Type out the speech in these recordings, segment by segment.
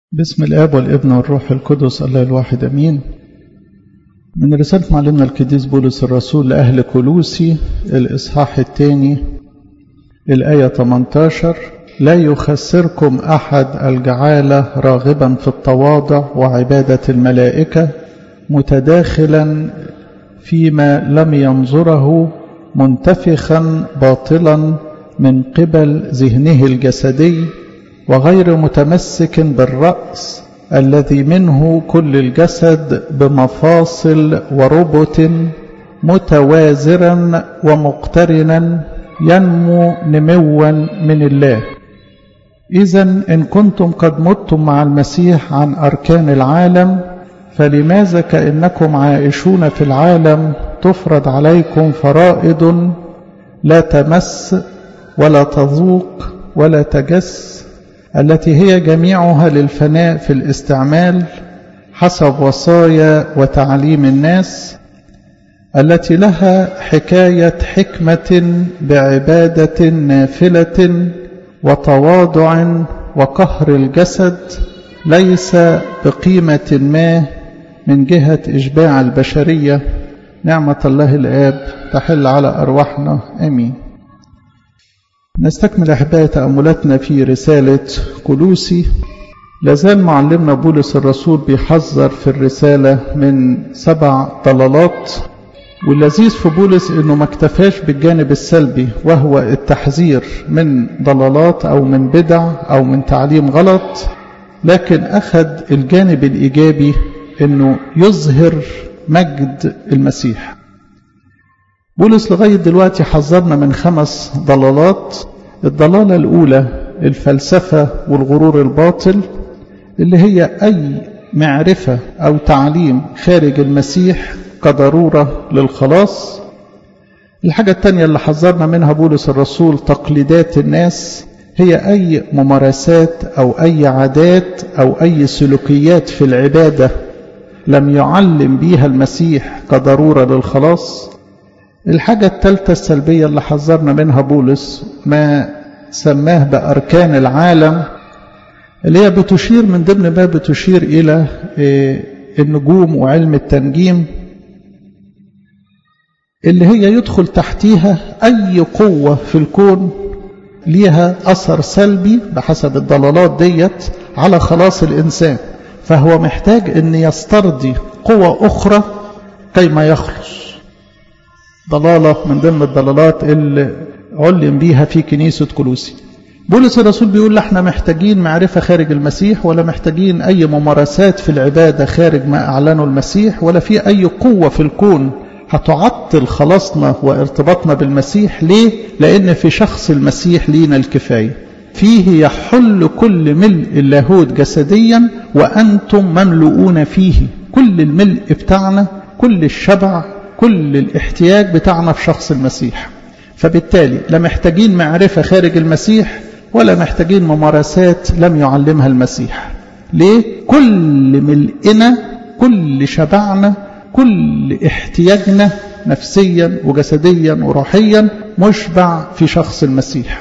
بسم الآب والابن والروح القدس الله الواحد أمين من رسالة معلمنا القديس بولس الرسول لأهل كلوسي الإصحاح الثاني الآية 18 لا يخسركم أحد الجعالة راغبا في التواضع وعبادة الملائكة متداخلا فيما لم ينظره منتفخا باطلا من قبل ذهنه الجسدي وغير متمسك بالرأس الذي منه كل الجسد بمفاصل وربط متوازرا ومقترنا ينمو نموا من الله إذا إن كنتم قد متم مع المسيح عن أركان العالم فلماذا كأنكم عائشون في العالم تفرض عليكم فرائض لا تمس ولا تذوق ولا تجس التي هي جميعها للفناء في الاستعمال حسب وصايا وتعليم الناس التي لها حكاية حكمة بعبادة نافلة وتواضع وقهر الجسد ليس بقيمة ما من جهة إشباع البشرية نعمة الله الآب تحل على أرواحنا آمين نستكمل أحبائي تأملاتنا في رسالة كلوسي لازال معلمنا بولس الرسول بيحذر في الرسالة من سبع ضلالات واللذيذ في بولس انه ما اكتفاش بالجانب السلبي وهو التحذير من ضلالات او من بدع او من تعليم غلط لكن اخذ الجانب الايجابي انه يظهر مجد المسيح بولس لغاية دلوقتي حذرنا من خمس ضلالات الضلالة الأولى الفلسفة والغرور الباطل اللي هي أي معرفة أو تعليم خارج المسيح كضرورة للخلاص الحاجة الثانية اللي حذرنا منها بولس الرسول تقليدات الناس هي أي ممارسات أو أي عادات أو أي سلوكيات في العبادة لم يعلم بيها المسيح كضرورة للخلاص الحاجة الثالثة السلبية اللي حذرنا منها بولس ما سماه بأركان العالم اللي هي بتشير من ضمن ما بتشير إلى النجوم وعلم التنجيم اللي هي يدخل تحتيها أي قوة في الكون ليها أثر سلبي بحسب الضلالات ديت على خلاص الإنسان فهو محتاج أن يسترضي قوة أخرى كيما يخلص ضلالة من ضمن الضلالات اللي علم بيها في كنيسة كلوسي بولس الرسول بيقول لا احنا محتاجين معرفة خارج المسيح ولا محتاجين أي ممارسات في العبادة خارج ما أعلنه المسيح ولا في أي قوة في الكون هتعطل خلاصنا وارتباطنا بالمسيح ليه؟ لأن في شخص المسيح لينا الكفاية فيه يحل كل ملء اللاهوت جسديا وأنتم مملؤون فيه كل الملء بتاعنا كل الشبع كل الاحتياج بتاعنا في شخص المسيح فبالتالي لا محتاجين معرفة خارج المسيح ولا محتاجين ممارسات لم يعلمها المسيح ليه؟ كل ملئنا كل شبعنا كل احتياجنا نفسيا وجسديا وروحيا مشبع في شخص المسيح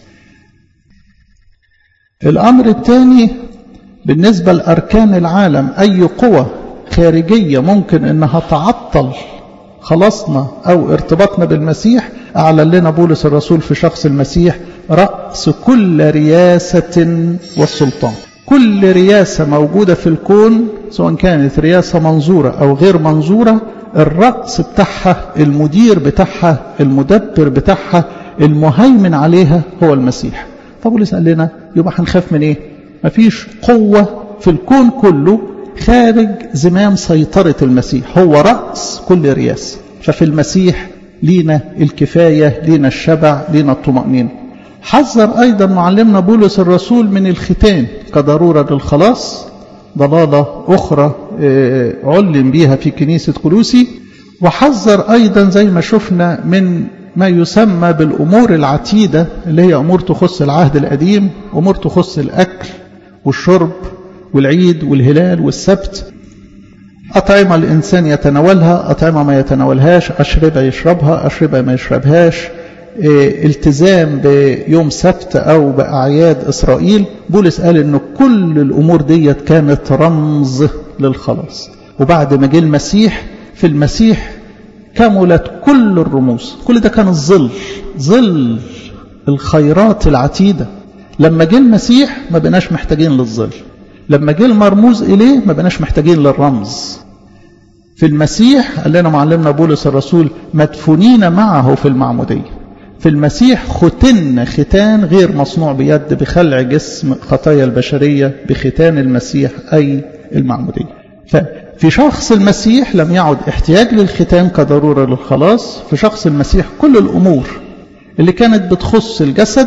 الأمر الثاني بالنسبة لأركان العالم أي قوة خارجية ممكن أنها تعطل خلصنا أو ارتباطنا بالمسيح أعلن لنا بولس الرسول في شخص المسيح رأس كل رياسة والسلطان كل رياسة موجودة في الكون سواء كانت رياسة منظورة أو غير منظورة الرأس بتاعها المدير بتاعها المدبر بتاعها المهيمن عليها هو المسيح فبولس قال لنا يبقى هنخاف من ايه مفيش قوة في الكون كله خارج زمام سيطرة المسيح هو رأس كل رياسة ففي المسيح لينا الكفاية لينا الشبع لينا الطمأنينة حذر أيضا معلمنا بولس الرسول من الختان كضرورة للخلاص ضلالة أخرى علم بها في كنيسة كلوسي وحذر أيضا زي ما شفنا من ما يسمى بالأمور العتيدة اللي هي أمور تخص العهد القديم أمور تخص الأكل والشرب والعيد والهلال والسبت أطعمة الإنسان يتناولها أطعمة ما يتناولهاش أشربة يشربها أشربة ما يشربهاش التزام بيوم سبت أو بأعياد إسرائيل بولس قال إن كل الأمور ديت كانت رمز للخلاص وبعد ما جه المسيح في المسيح كملت كل الرموز كل ده كان الظل ظل الخيرات العتيدة لما جه المسيح ما بقناش محتاجين للظل لما جه المرموز إليه ما بقناش محتاجين للرمز في المسيح قال لنا معلمنا بولس الرسول مدفونين معه في المعمودية في المسيح ختن ختان غير مصنوع بيد بخلع جسم خطايا البشرية بختان المسيح أي المعمودية ففي شخص المسيح لم يعد احتياج للختان كضرورة للخلاص في شخص المسيح كل الأمور اللي كانت بتخص الجسد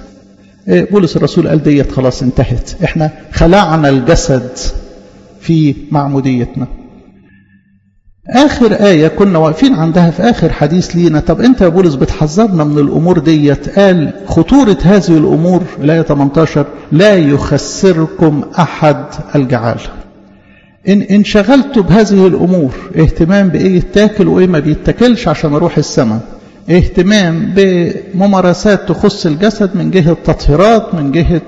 بولس الرسول قال ديت خلاص انتهت احنا خلعنا الجسد في معموديتنا آخر آية كنا واقفين عندها في آخر حديث لينا طب أنت يا بولس بتحذرنا من الأمور ديت قال خطورة هذه الأمور الآية 18 لا يخسركم أحد الجعال إن انشغلت بهذه الأمور اهتمام بإيه يتاكل وإيه ما بيتاكلش عشان أروح السماء اهتمام بممارسات تخص الجسد من جهة تطهيرات من جهة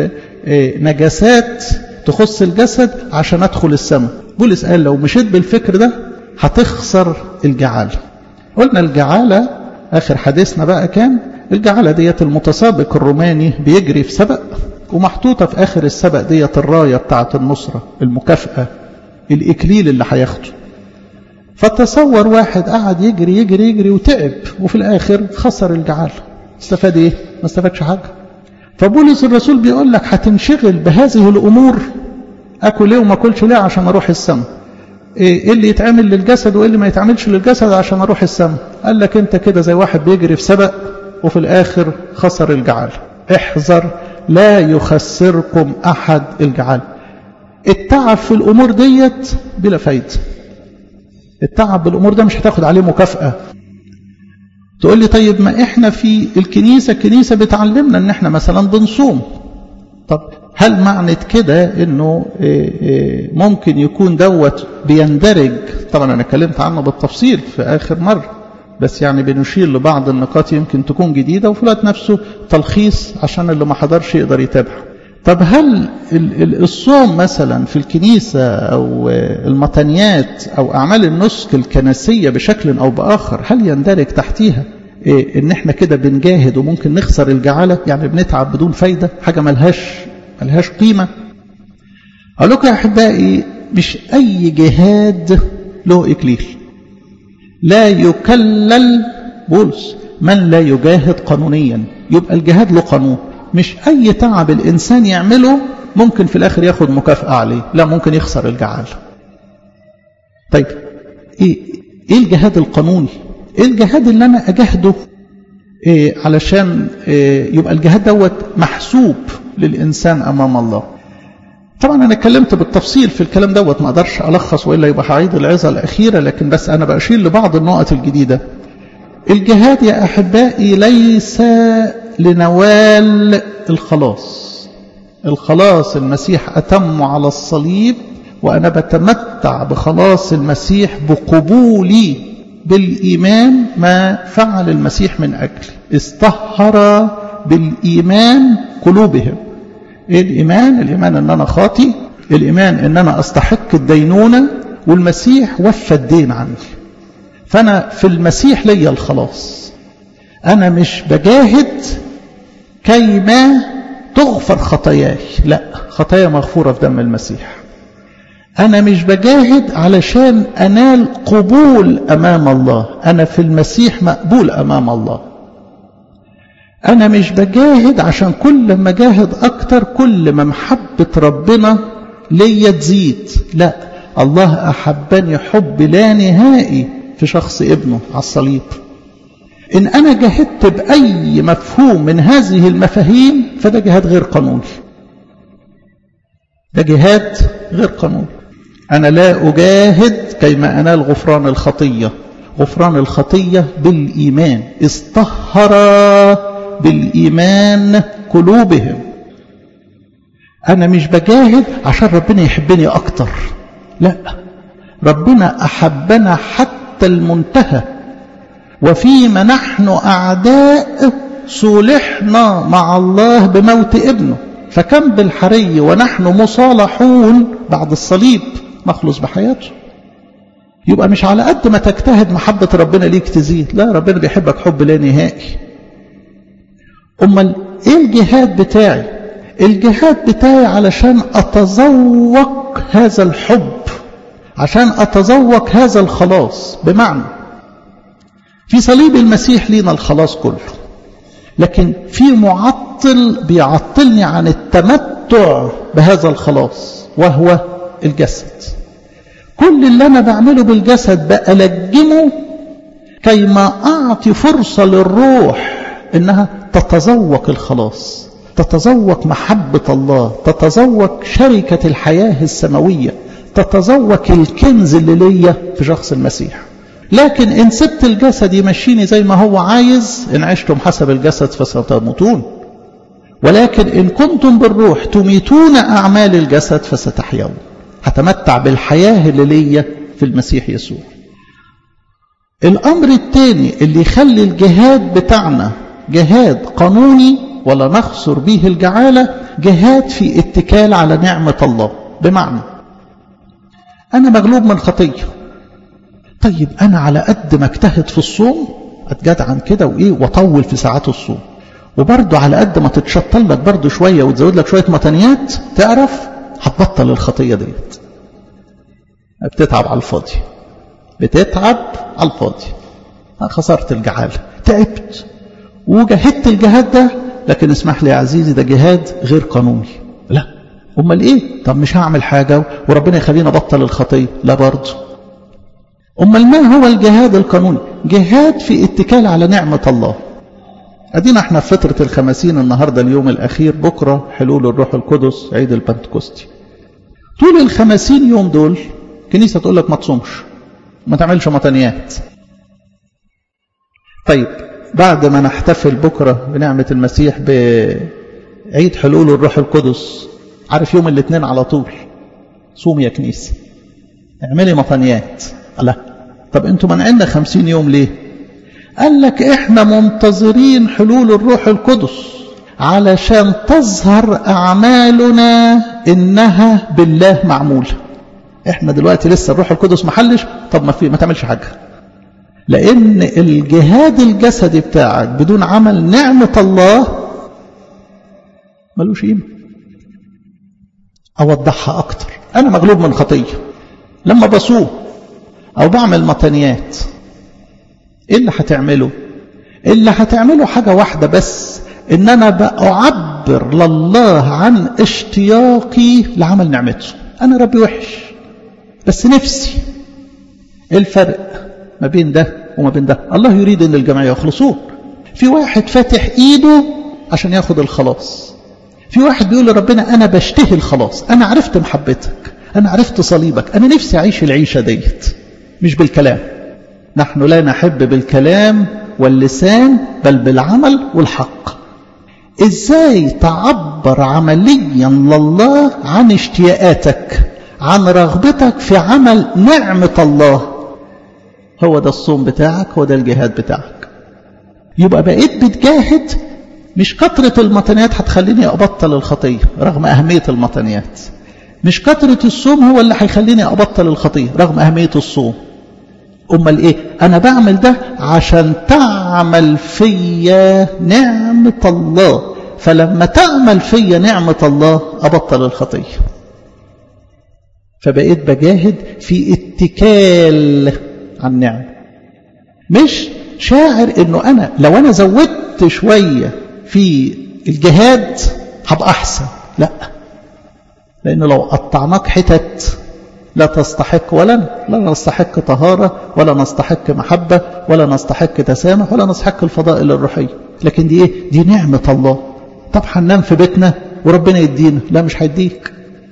نجاسات تخص الجسد عشان أدخل السماء بولس قال لو مشيت بالفكر ده هتخسر الجعالة قلنا الجعالة آخر حديثنا بقى كان الجعالة ديت المتسابق الروماني بيجري في سبق ومحطوطة في آخر السبق ديت الراية بتاعة النصرة المكافأة الإكليل اللي هياخده فتصور واحد قعد يجري يجري يجري وتعب وفي الآخر خسر الجعالة استفاد إيه؟ ما استفادش حاجة فبولس الرسول بيقول لك هتنشغل بهذه الأمور أكل إيه وما أكلش ليه عشان أروح السماء ايه اللي يتعمل للجسد وايه اللي ما يتعملش للجسد عشان اروح السماء قال لك انت كده زي واحد بيجري في سبق وفي الاخر خسر الجعال احذر لا يخسركم احد الجعال التعب في الامور ديت بلا فايده التعب بالامور ده مش هتاخد عليه مكافاه تقول لي طيب ما احنا في الكنيسه الكنيسه بتعلمنا ان احنا مثلا بنصوم طب هل معنى كده انه ممكن يكون دوت بيندرج طبعا انا اتكلمت عنه بالتفصيل في اخر مره بس يعني بنشير لبعض النقاط يمكن تكون جديده وفي الوقت نفسه تلخيص عشان اللي ما حضرش يقدر يتابع طب هل الصوم مثلا في الكنيسه او المطنيات او اعمال النسك الكنسيه بشكل او باخر هل يندرج تحتيها إيه ان احنا كده بنجاهد وممكن نخسر الجعاله يعني بنتعب بدون فايده حاجه ملهاش ملهاش قيمه اقول لكم يا احبائي مش اي جهاد له اكليل لا يكلل بولس من لا يجاهد قانونيا يبقى الجهاد له قانون مش اي تعب الانسان يعمله ممكن في الاخر ياخد مكافاه عليه لا ممكن يخسر الجعاله طيب ايه ايه الجهاد القانوني ايه الجهاد اللي انا اجاهده إيه علشان إيه يبقى الجهاد دوت محسوب للانسان امام الله طبعا انا اتكلمت بالتفصيل في الكلام دوت ما اقدرش الخص والا يبقى هعيد العظه الاخيره لكن بس انا بشير لبعض النقط الجديده الجهاد يا احبائي ليس لنوال الخلاص الخلاص المسيح اتم على الصليب وانا بتمتع بخلاص المسيح بقبولي بالإيمان ما فعل المسيح من أجل استهر بالإيمان قلوبهم إيه الإيمان؟ الإيمان أن أنا خاطي الإيمان أن أنا أستحق الدينونة والمسيح وفى الدين عني فأنا في المسيح لي الخلاص أنا مش بجاهد كيما تغفر خطاياي لا خطايا مغفورة في دم المسيح أنا مش بجاهد علشان أنال قبول أمام الله أنا في المسيح مقبول أمام الله أنا مش بجاهد عشان كل ما جاهد أكتر كل ما محبة ربنا ليا تزيد لا الله أحبني حب لا نهائي في شخص ابنه على الصليب إن أنا جاهدت بأي مفهوم من هذه المفاهيم فده جهاد غير قانوني ده جهاد غير قانوني أنا لا أجاهد كيما أنال غفران الخطية غفران الخطية بالإيمان استهر بالإيمان قلوبهم أنا مش بجاهد عشان ربنا يحبني أكتر لا ربنا أحبنا حتى المنتهى وفيما نحن أعداء صلحنا مع الله بموت ابنه فكم بالحري ونحن مصالحون بعد الصليب نخلص بحياته يبقى مش على قد ما تجتهد محبة ربنا ليك تزيد لا ربنا بيحبك حب لا نهائي أمال إيه الجهاد بتاعي الجهاد بتاعي علشان أتذوق هذا الحب عشان أتذوق هذا الخلاص بمعنى في صليب المسيح لينا الخلاص كله لكن في معطل بيعطلني عن التمتع بهذا الخلاص وهو الجسد كل اللي أنا بعمله بالجسد بألجمه كيما أعطي فرصة للروح إنها تتذوق الخلاص تتذوق محبة الله تتذوق شركة الحياة السماوية تتذوق الكنز اللي ليا في شخص المسيح لكن إن سبت الجسد يمشيني زي ما هو عايز إن عشتم حسب الجسد فستموتون ولكن إن كنتم بالروح تميتون أعمال الجسد فستحيون هتمتع بالحياة اللي ليا في المسيح يسوع الأمر الثاني اللي يخلي الجهاد بتاعنا جهاد قانوني ولا نخسر به الجعالة جهاد في اتكال على نعمة الله بمعنى أنا مغلوب من خطية طيب أنا على قد ما اجتهد في الصوم أتجدعن كده وإيه وأطول في ساعات الصوم وبرضه على قد ما تتشطل لك برضه شوية وتزود لك شوية متنيات تعرف هتبطل الخطية ديت بتتعب على الفاضي بتتعب على الفاضي خسرت الجعالة تعبت وجاهدت الجهاد ده لكن اسمح لي يا عزيزي ده جهاد غير قانوني لا امال ايه طب مش هعمل حاجة وربنا يخلينا بطل الخطية لا برضه امال ما هو الجهاد القانوني جهاد في اتكال على نعمة الله ادينا احنا في فترة الخمسين النهاردة اليوم الاخير بكرة حلول الروح القدس عيد البنتكوستي طول الخمسين يوم دول كنيسة تقول لك ما تصومش ما تعملش متنيات طيب بعد ما نحتفل بكرة بنعمة المسيح بعيد حلول الروح القدس عارف يوم الاثنين على طول صوم يا كنيسة اعملي مطنيات لا طب انتوا منعنا خمسين يوم ليه قال لك احنا منتظرين حلول الروح القدس علشان تظهر اعمالنا انها بالله معموله احنا دلوقتي لسه الروح القدس محلش طب ما في ما تعملش حاجه لأن الجهاد الجسدي بتاعك بدون عمل نعمة الله ملوش قيمة أوضحها أكتر أنا مغلوب من خطية لما بصوم أو بعمل مطنيات إيه اللي هتعمله اللي هتعمله حاجة واحدة بس إن أنا بأعبر لله عن اشتياقي لعمل نعمته أنا ربي وحش بس نفسي إيه الفرق ما بين ده وما بين ده الله يريد ان الجميع يخلصون في واحد فاتح ايده عشان ياخد الخلاص في واحد بيقول لربنا انا بشتهي الخلاص انا عرفت محبتك انا عرفت صليبك انا نفسي اعيش العيشه ديت مش بالكلام نحن لا نحب بالكلام واللسان بل بالعمل والحق ازاي تعبر عمليا لله عن اشتياقاتك عن رغبتك في عمل نعمه الله هو ده الصوم بتاعك هو ده الجهاد بتاعك يبقى بقيت بتجاهد مش كثرة المطنيات هتخليني أبطل الخطية رغم أهمية المطنيات مش كثرة الصوم هو اللي هيخليني أبطل الخطية رغم أهمية الصوم أمال إيه أنا بعمل ده عشان تعمل فيا نعمة الله فلما تعمل فيا نعمة الله أبطل الخطية فبقيت بجاهد في اتكال عن نعمة مش شاعر انه انا لو انا زودت شوية في الجهاد هبقى احسن لا لانه لو قطعناك حتت لا تستحق ولا لا نستحق طهارة ولا نستحق محبة ولا نستحق تسامح ولا نستحق الفضائل الروحية لكن دي ايه دي نعمة الله طب هننام في بيتنا وربنا يدينا لا مش هيديك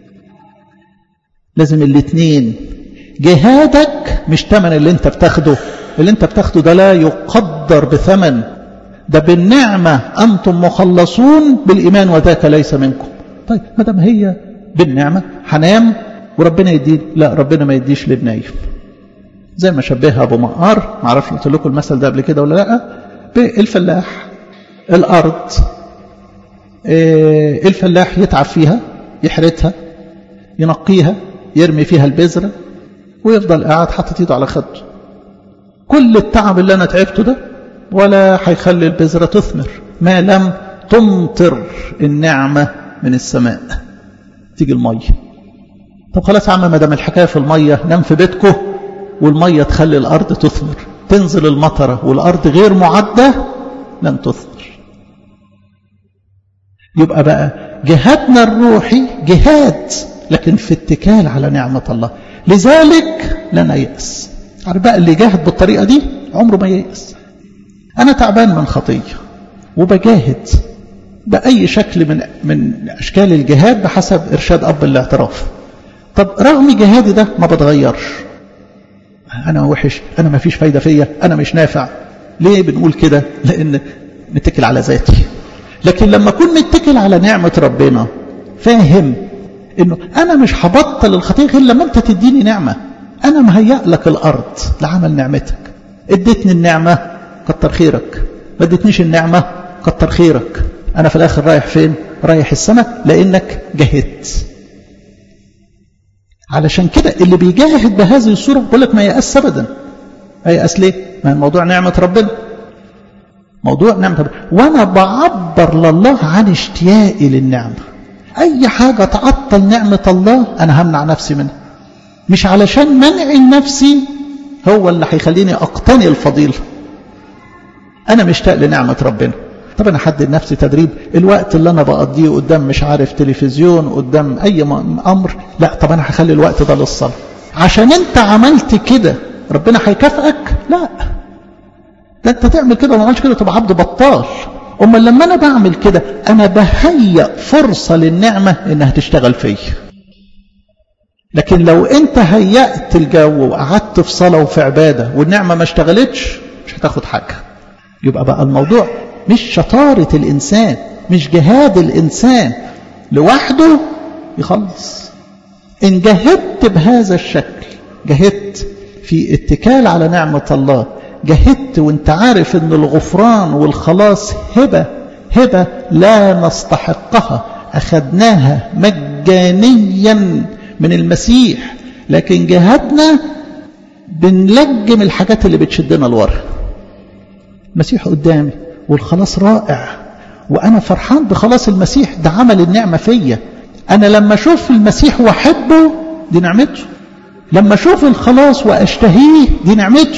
لازم الاثنين جهادك مش ثمن اللي انت بتاخده اللي انت بتاخده ده لا يقدر بثمن ده بالنعمة أنتم مخلصون بالإيمان وذاك ليس منكم طيب ما دام هي بالنعمة هنام وربنا يديني لا ربنا ما يديش للنايم زي ما شبهها ابو مقار ما اعرفش قلت لكم المثل ده قبل كده ولا لا بالفلاح الارض الفلاح يتعب فيها يحرتها ينقيها يرمي فيها البذره ويفضل قاعد حاطط ايده على خده كل التعب اللي انا تعبته ده ولا هيخلي البذره تثمر ما لم تمطر النعمه من السماء تيجي الميه طب خلاص يا عم ما دام الحكايه في الميه نام في بيتكم والميه تخلي الارض تثمر تنزل المطره والارض غير معده لن تثمر يبقى بقى جهادنا الروحي جهاد لكن في اتكال على نعمه الله لذلك لا نيأس عارف بقى اللي جاهد بالطريقه دي عمره ما ييأس انا تعبان من خطيه وبجاهد بأي شكل من من أشكال الجهاد بحسب إرشاد أب الاعتراف طب رغم جهادي ده ما بتغيرش أنا وحش أنا ما فيش فايدة فيا أنا مش نافع ليه بنقول كده لأن متكل على ذاتي لكن لما أكون متكل على نعمة ربنا فاهم إنه أنا مش هبطل الخطية غير لما أنت تديني نعمة أنا مهيأ لك الأرض لعمل نعمتك اديتني النعمة كتر خيرك ما اديتنيش النعمة كتر خيرك أنا في الآخر رايح فين رايح السماء لأنك جهدت علشان كده اللي بيجاهد بهذه الصورة بقول لك ما يأس أبدا ما يأس ليه ما الموضوع نعمة ربنا موضوع نعمة ربنا وأنا بعبر لله عن اشتياقي للنعمة أي حاجة تعطل نعمة الله أنا همنع نفسي منها مش علشان منع نفسي هو اللي هيخليني أقتني الفضيلة أنا مشتاق لنعمة ربنا طب أنا حدد نفسي تدريب الوقت اللي أنا بقضيه قدام مش عارف تلفزيون قدام أي أمر لا طب أنا هخلي الوقت ده للصلاة عشان أنت عملت كده ربنا هيكافئك لا ده أنت تعمل كده وما عملش كده تبقى عبد بطال أما لما أنا بعمل كده أنا بهيأ فرصة للنعمة إنها تشتغل فيا لكن لو أنت هيأت الجو وقعدت في صلاة وفي عبادة والنعمة ما اشتغلتش مش هتاخد حاجة يبقى بقى الموضوع مش شطارة الإنسان مش جهاد الإنسان لوحده يخلص إن جهدت بهذا الشكل جهدت في اتكال على نعمة الله جهدت وانت عارف ان الغفران والخلاص هبة هبة لا نستحقها أخذناها مجانيا من المسيح لكن جهدنا بنلجم الحاجات اللي بتشدنا لورا المسيح قدامي والخلاص رائع وأنا فرحان بخلاص المسيح ده عمل النعمة فيا أنا لما أشوف المسيح وأحبه دي نعمته لما أشوف الخلاص وأشتهيه دي نعمته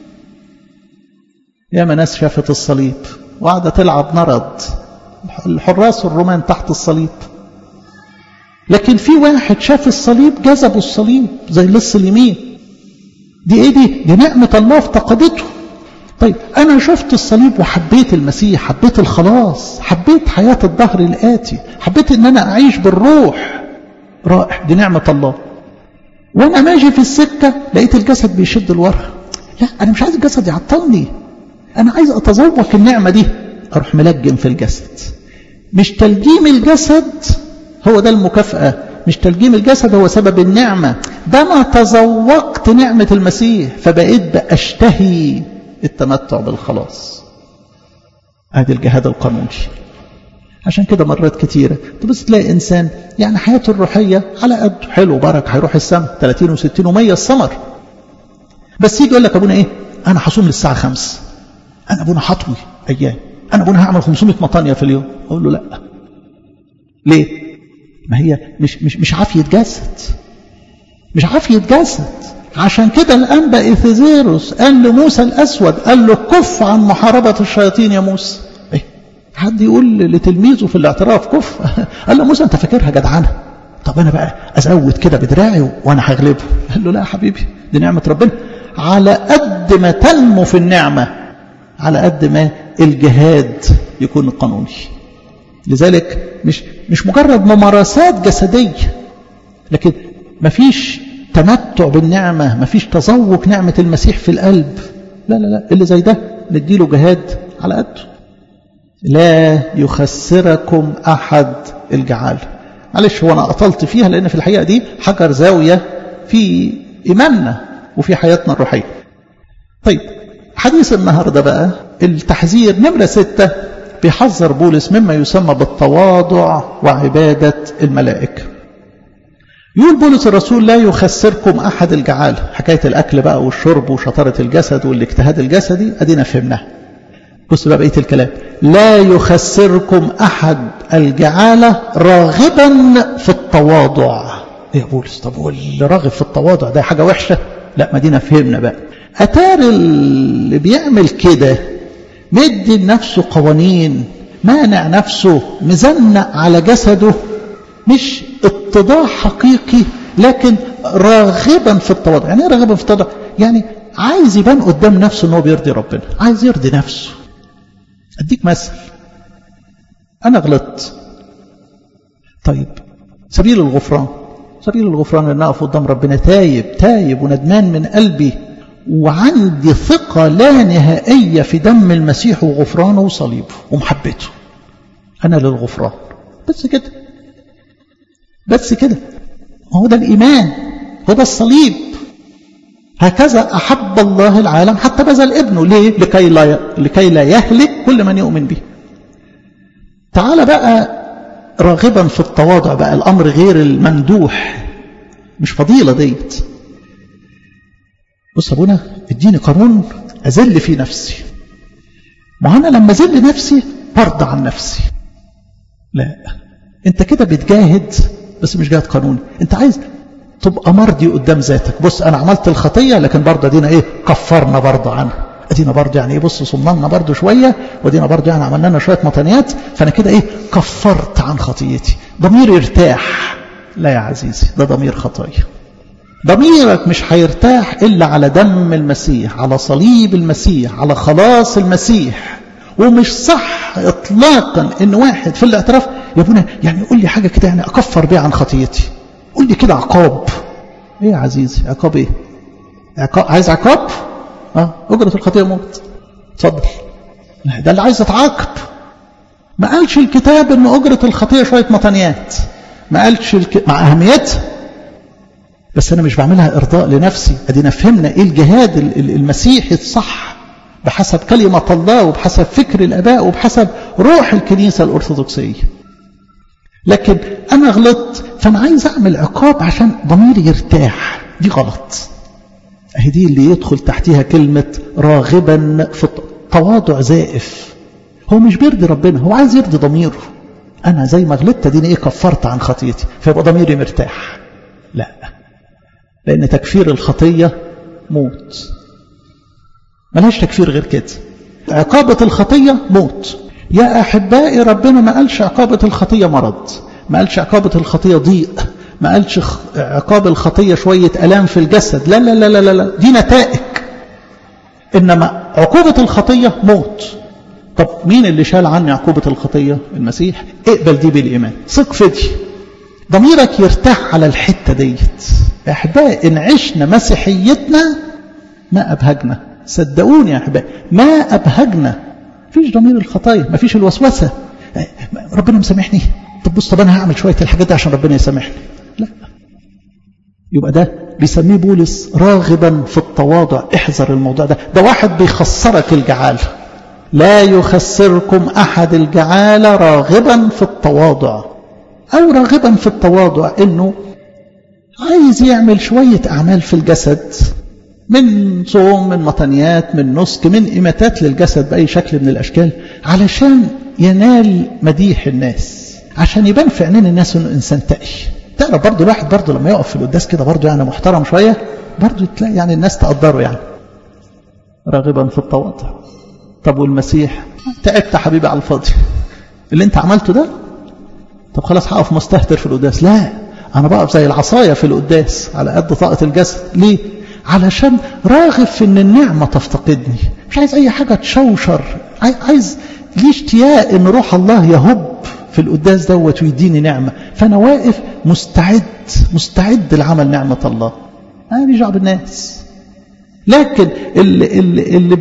ياما ناس شافت الصليب وقاعدة تلعب نرد الحراس الرومان تحت الصليب لكن في واحد شاف الصليب جذبه الصليب زي اللص اليمين دي ايه دي دي نعمة الله افتقدته طيب أنا شفت الصليب وحبيت المسيح حبيت الخلاص حبيت حياة الظهر الآتي حبيت أن أنا أعيش بالروح رائع دي نعمة الله وأنا ماشي في السكة لقيت الجسد بيشد لورا لا أنا مش عايز الجسد يعطلني أنا عايز أتذوق النعمة دي أروح ملجم في الجسد مش تلجيم الجسد هو ده المكافأة مش تلجيم الجسد هو سبب النعمة ده ما تذوقت نعمة المسيح فبقيت بأشتهي التمتع بالخلاص ادي الجهاد القانوني عشان كده مرات كتيرة تبص تلاقي إنسان يعني حياته الروحية على قد حلو برك هيروح السماء 30 و60 و100 السمر بس يجي يقول لك أبونا إيه أنا هصوم للساعة 5 أنا أبونا هطوي أيام أنا أبونا هعمل 500 مطانية في اليوم أقول له لا ليه ما هي مش مش مش عافية جسد مش عافية جسد عشان كده الأنبا إثيزيروس قال لموسى الأسود قال له كف عن محاربة الشياطين يا موسى إيه؟ حد يقول لتلميذه في الاعتراف كف قال له موسى أنت فاكرها جدعانة طب أنا بقى أزود كده بدراعي وأنا هغلبه قال له لا يا حبيبي دي نعمة ربنا على قد ما تنمو في النعمة على قد ما الجهاد يكون قانوني لذلك مش مش مجرد ممارسات جسدية لكن مفيش تمتع بالنعمة مفيش تذوق نعمة المسيح في القلب لا لا لا اللي زي ده نديله جهاد على قده لا يخسركم أحد الجعال معلش هو أنا أطلت فيها لأن في الحقيقة دي حجر زاوية في إيماننا وفي حياتنا الروحية طيب حديث النهاردة بقى التحذير نمرة ستة بيحذر بولس مما يسمى بالتواضع وعبادة الملائكة يقول بولس الرسول لا يخسركم أحد الجعالة حكاية الأكل بقى والشرب وشطارة الجسد والاجتهاد الجسدي أدينا فهمناها بص بقى بقية الكلام لا يخسركم أحد الجعالة راغبا في التواضع يا بولس طب واللي راغب في التواضع ده حاجة وحشة لا ما دينا فهمنا بقى أتار اللي بيعمل كده مدي لنفسه قوانين مانع نفسه مزنق على جسده مش اتضاع حقيقي لكن راغبا في التواضع يعني ايه راغبا في التواضع يعني عايز يبان قدام نفسه ان هو بيرضي ربنا عايز يرضي نفسه اديك مثل انا غلطت طيب سبيل الغفران سبيل الغفران ان اقف قدام ربنا تايب تايب وندمان من قلبي وعندي ثقة لا نهائية في دم المسيح وغفرانه وصليبه ومحبته أنا للغفران بس كده بس كده هو ده الإيمان هو ده الصليب هكذا أحب الله العالم حتى بذل ابنه ليه؟ لكي لا, لكي لا يهلك كل من يؤمن به تعال بقى راغبا في التواضع بقى الأمر غير الممدوح مش فضيلة ديت بص ابونا اديني قانون أذل في نفسي ما أنا لما أذل نفسي برضى عن نفسي لا انت كده بتجاهد بس مش جاهد قانوني انت عايز تبقى مرضي قدام ذاتك بص انا عملت الخطيه لكن برضه ادينا ايه كفرنا برضه عنها ادينا برضه يعني ايه بص صممنا برضه شويه وادينا برضه يعني عملنا لنا شويه مطنيات فانا كده ايه كفرت عن خطيتي ضميري يرتاح لا يا عزيزي ده ضمير خطايا ضميرك مش هيرتاح الا على دم المسيح على صليب المسيح على خلاص المسيح ومش صح اطلاقا ان واحد في الاعتراف يا ابونا يعني قول لي حاجه كده يعني اكفر بيها عن خطيتي قول لي كده عقاب ايه يا عزيزي عقاب ايه عقاب عايز عقاب اه اجره الخطيه موت اتفضل ده اللي عايز يتعاقب ما قالش الكتاب ان اجره الخطيه شويه مطنيات ما قالش الك... مع اهميتها بس انا مش بعملها ارضاء لنفسي ادينا فهمنا ايه الجهاد المسيحي الصح بحسب كلمة الله وبحسب فكر الأباء وبحسب روح الكنيسة الأرثوذكسية لكن أنا غلطت فأنا عايز أعمل عقاب عشان ضميري يرتاح دي غلط أهي دي اللي يدخل تحتها كلمة راغبا في تواضع زائف هو مش بيرضي ربنا هو عايز يرضي ضميره أنا زي ما غلطت دي إيه كفرت عن خطيتي فيبقى ضميري مرتاح لا لأن تكفير الخطية موت ملهاش تكفير غير كده عقابة الخطية موت يا أحبائي ربنا ما قالش عقابة الخطية مرض ما قالش عقابة الخطية ضيق ما قالش عقاب الخطية شوية ألام في الجسد لا لا لا لا لا دي نتائج إنما عقوبة الخطية موت طب مين اللي شال عني عقوبة الخطية المسيح اقبل دي بالإيمان ثق في دي ضميرك يرتاح على الحتة ديت يا أحبائي إن عشنا مسيحيتنا ما أبهجنا صدقوني يا أحبائي ما أبهجنا فيش ضمير الخطايا ما فيش الوسوسة ربنا مسامحني طب بص طب أنا هعمل شوية الحاجات دي عشان ربنا يسامحني لا يبقى ده بيسميه بولس راغبا في التواضع احذر الموضوع ده ده واحد بيخسرك الجعال لا يخسركم أحد الجعال راغبا في التواضع أو راغبا في التواضع إنه عايز يعمل شوية أعمال في الجسد من صوم من مطنيات من نسك من إماتات للجسد بأي شكل من الأشكال علشان ينال مديح الناس عشان يبان في عينين الناس إنه إنسان تقي تعرف برضه الواحد برضه لما يقف في القداس كده برضه يعني محترم شوية برضه تلاقي يعني الناس تقدره يعني راغبا في التواضع طب والمسيح تعبت حبيبي على الفاضي اللي انت عملته ده طب خلاص هقف مستهتر في القداس لا انا بقف زي العصايه في القداس على قد طاقه الجسد ليه علشان راغب في ان النعمه تفتقدني مش عايز اي حاجه تشوشر عايز ليه اشتياق ان روح الله يهب في القداس دوت ويديني نعمه فانا واقف مستعد مستعد لعمل نعمه الله انا ماليش دعوه بالناس لكن اللي, اللي, اللي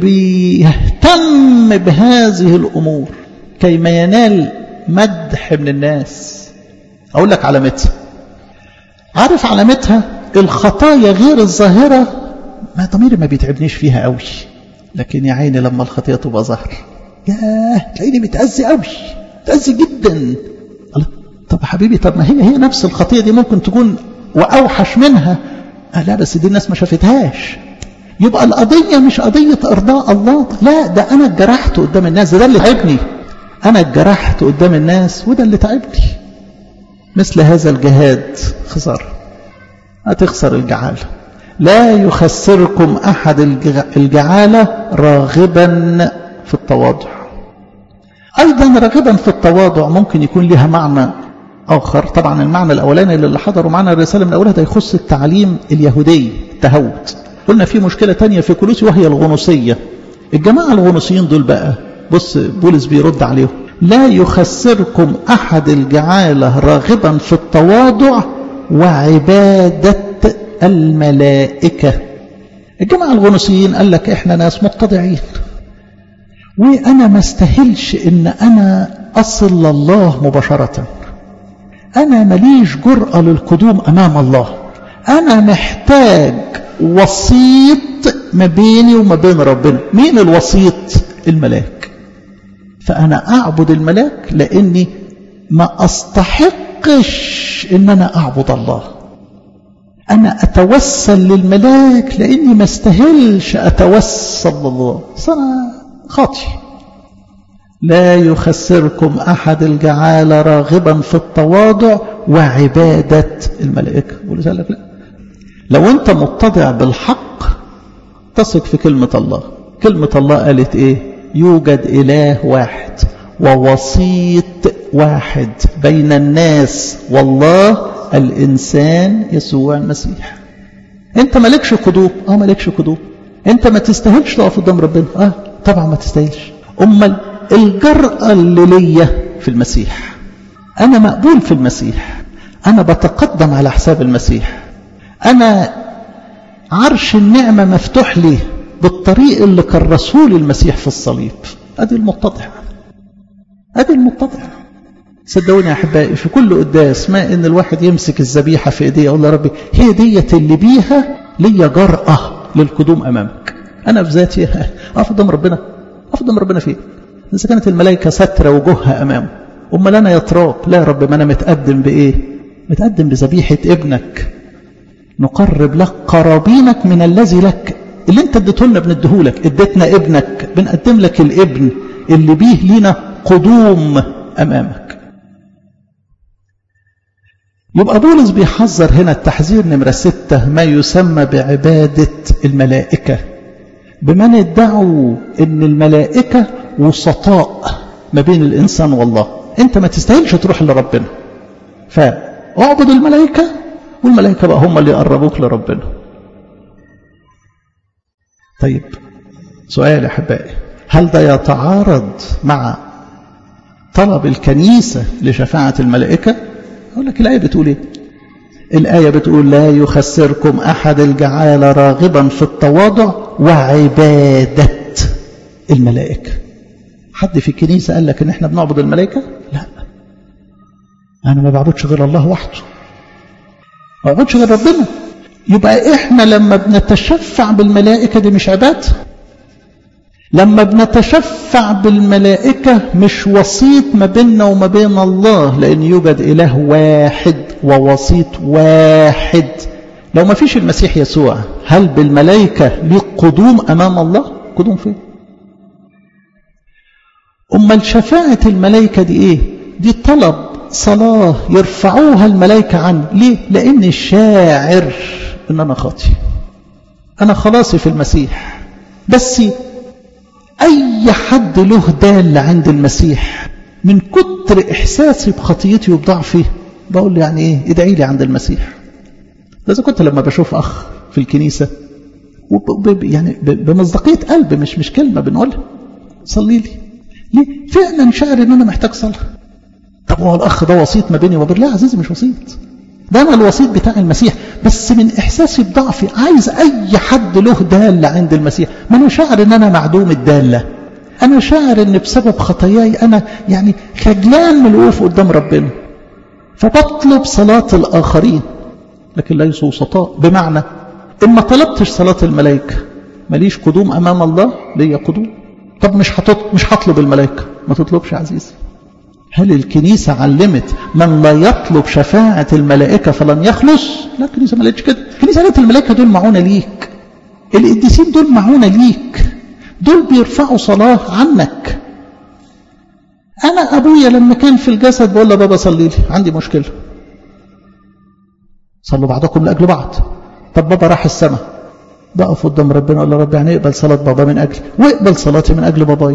بيهتم بهذه الامور كيما ينال مدح من الناس اقول لك علامتها عارف علامتها الخطايا غير الظاهره ما ضميري ما بيتعبنيش فيها قوي لكن يا عيني لما الخطيه تبقى ظهر ياه تلاقيني متأذي قوي متأذي جدا الله طب حبيبي طب ما هي هي نفس الخطيه دي ممكن تكون واوحش منها آه لا بس دي الناس ما شافتهاش يبقى القضيه مش قضيه ارضاء الله لا ده انا اتجرحت قدام الناس ده, ده اللي تعبني انا اتجرحت قدام الناس وده اللي تعبني مثل هذا الجهاد خساره هتخسر الجعاله لا يخسركم احد الجعاله راغبا في التواضع ايضا راغبا في التواضع ممكن يكون لها معنى آخر طبعا المعنى الأولاني اللي حضروا معنا الرسالة من أولها ده يخص التعليم اليهودي التهود قلنا في مشكلة تانية في كولوسي وهي الغنوصية الجماعة الغنوصيين دول بقى بص بولس بيرد عليهم لا يخسركم أحد الجعالة راغبا في التواضع وعبادة الملائكة الجماعة الغنوصيين قال لك احنا ناس متضعين وانا ما استاهلش ان انا اصل لله مباشره أنا ماليش جرأة للقدوم أمام الله أنا محتاج وسيط ما بيني وما بين ربنا مين الوسيط الملاك فأنا أعبد الملاك لأني ما أستحقش إن أنا أعبد الله أنا أتوسل للملاك لأني ما استاهلش أتوسل لله أنا خاطي لا يخسركم أحد الجعالة راغبا في التواضع وعبادة الملائكة ولذلك لك لا لو أنت متضع بالحق تثق في كلمة الله كلمة الله قالت إيه يوجد إله واحد ووسيط واحد بين الناس والله الإنسان يسوع المسيح أنت مالكش قدوم آه مالكش قدوم أنت ما تستاهلش تقف قدام ربنا آه طبعا ما تستاهلش أمال الجرأة اللي ليا في المسيح أنا مقبول في المسيح أنا بتقدم على حساب المسيح أنا عرش النعمة مفتوح لي بالطريق اللي كرسه لي المسيح في الصليب أدي المتضع أدي المتضع صدقوني يا أحبائي في كل قداس ما إن الواحد يمسك الذبيحة في إيديه يقول يا ربي هي ديت اللي بيها ليا جرأة للقدوم أمامك أنا في ذاتي أقف قدام ربنا أقف قدام ربنا فين إذا كانت الملائكة سترة وجوهها أمامه أمال أنا يا تراب لا يا رب ما أنا متقدم بإيه متقدم بذبيحة ابنك نقرب لك قرابينك من الذي لك اللي انت اديته لنا بنديهولك اديتنا ابنك بنقدم لك الابن اللي بيه لينا قدوم امامك يبقى بولس بيحذر هنا التحذير نمرة ستة ما يسمى بعبادة الملائكة بمن ادعوا ان الملائكة وسطاء ما بين الانسان والله انت ما تستاهلش تروح لربنا فاعبد الملائكة والملائكة بقى هم اللي يقربوك لربنا طيب سؤال يا احبائي هل ده يتعارض مع طلب الكنيسة لشفاعة الملائكة أقول لك الآية بتقول إيه الآية بتقول لا يخسركم أحد الجعال راغبا في التواضع وعبادة الملائكة حد في الكنيسة قال لك إن إحنا بنعبد الملائكة لا أنا ما بعبدش غير الله وحده ما بعبدش غير ربنا يبقى إحنا لما بنتشفع بالملائكة دي مش عبادة لما بنتشفع بالملائكة مش وسيط ما بيننا وما بين الله لأن يوجد إله واحد ووسيط واحد لو ما فيش المسيح يسوع هل بالملائكة ليه قدوم أمام الله قدوم فين أما شفاعة الملائكة دي إيه دي طلب صلاة يرفعوها الملائكة عني ليه لأن الشاعر إن أنا خاطي أنا خلاصي في المسيح بس أي حد له دال عند المسيح من كتر إحساسي بخطيتي وبضعفي بقول له يعني إيه ادعي لي عند المسيح إذا كنت لما بشوف أخ في الكنيسة يعني بمصداقية قلب مش مش كلمة بنقولها صلي لي ليه فعلا شاعر إن أنا محتاج صلاة طب هو الأخ ده وسيط ما بيني وبين لا يا عزيزي مش وسيط ده أنا الوسيط بتاع المسيح بس من إحساسي بضعفي عايز أي حد له دالة عند المسيح ما أنا شاعر إن أنا معدوم الدالة أنا شاعر إن بسبب خطاياي أنا يعني خجلان من الوقوف قدام ربنا فبطلب صلاة الآخرين لكن ليسوا وسطاء بمعنى إن ما طلبتش صلاة الملائكة ماليش قدوم أمام الله ليا قدوم طب مش هتط... مش هطلب الملائكة ما تطلبش عزيزي هل الكنيسة علمت من لا يطلب شفاعة الملائكة فلن يخلص لا الكنيسة ما قالتش كده الكنيسة قالت الملائكة دول معونة ليك القديسين دول معونة ليك دول بيرفعوا صلاة عنك أنا أبويا لما كان في الجسد بقول له بابا صلي لي عندي مشكلة صلوا بعضكم لأجل بعض طب بابا راح السماء بقف قدام ربنا اقول له رب يعني اقبل صلاة بابا من أجلي واقبل صلاتي من أجل بابايا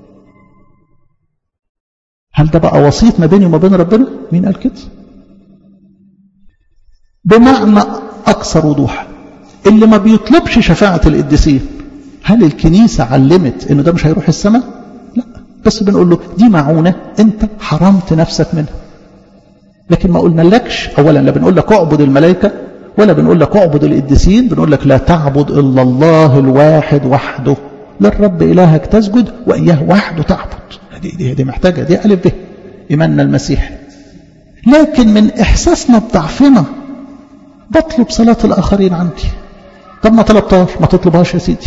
هل ده بقى وسيط ما بيني وما بين ربنا مين قال كده بمعنى أكثر وضوحا اللي ما بيطلبش شفاعة القديسين هل الكنيسة علمت انه ده مش هيروح السماء لا بس بنقول له دي معونة انت حرمت نفسك منها لكن ما قلنا لكش اولا لا بنقول لك اعبد الملائكة ولا بنقول لك اعبد القديسين بنقول لك لا تعبد الا الله الواحد وحده للرب الهك تسجد واياه وحده تعبد دي, دي, دي محتاجة دي الف ب ايماننا المسيحي لكن من احساسنا بضعفنا بطلب صلاة الاخرين عندي طب ما طلبتهاش ما تطلبهاش يا سيدي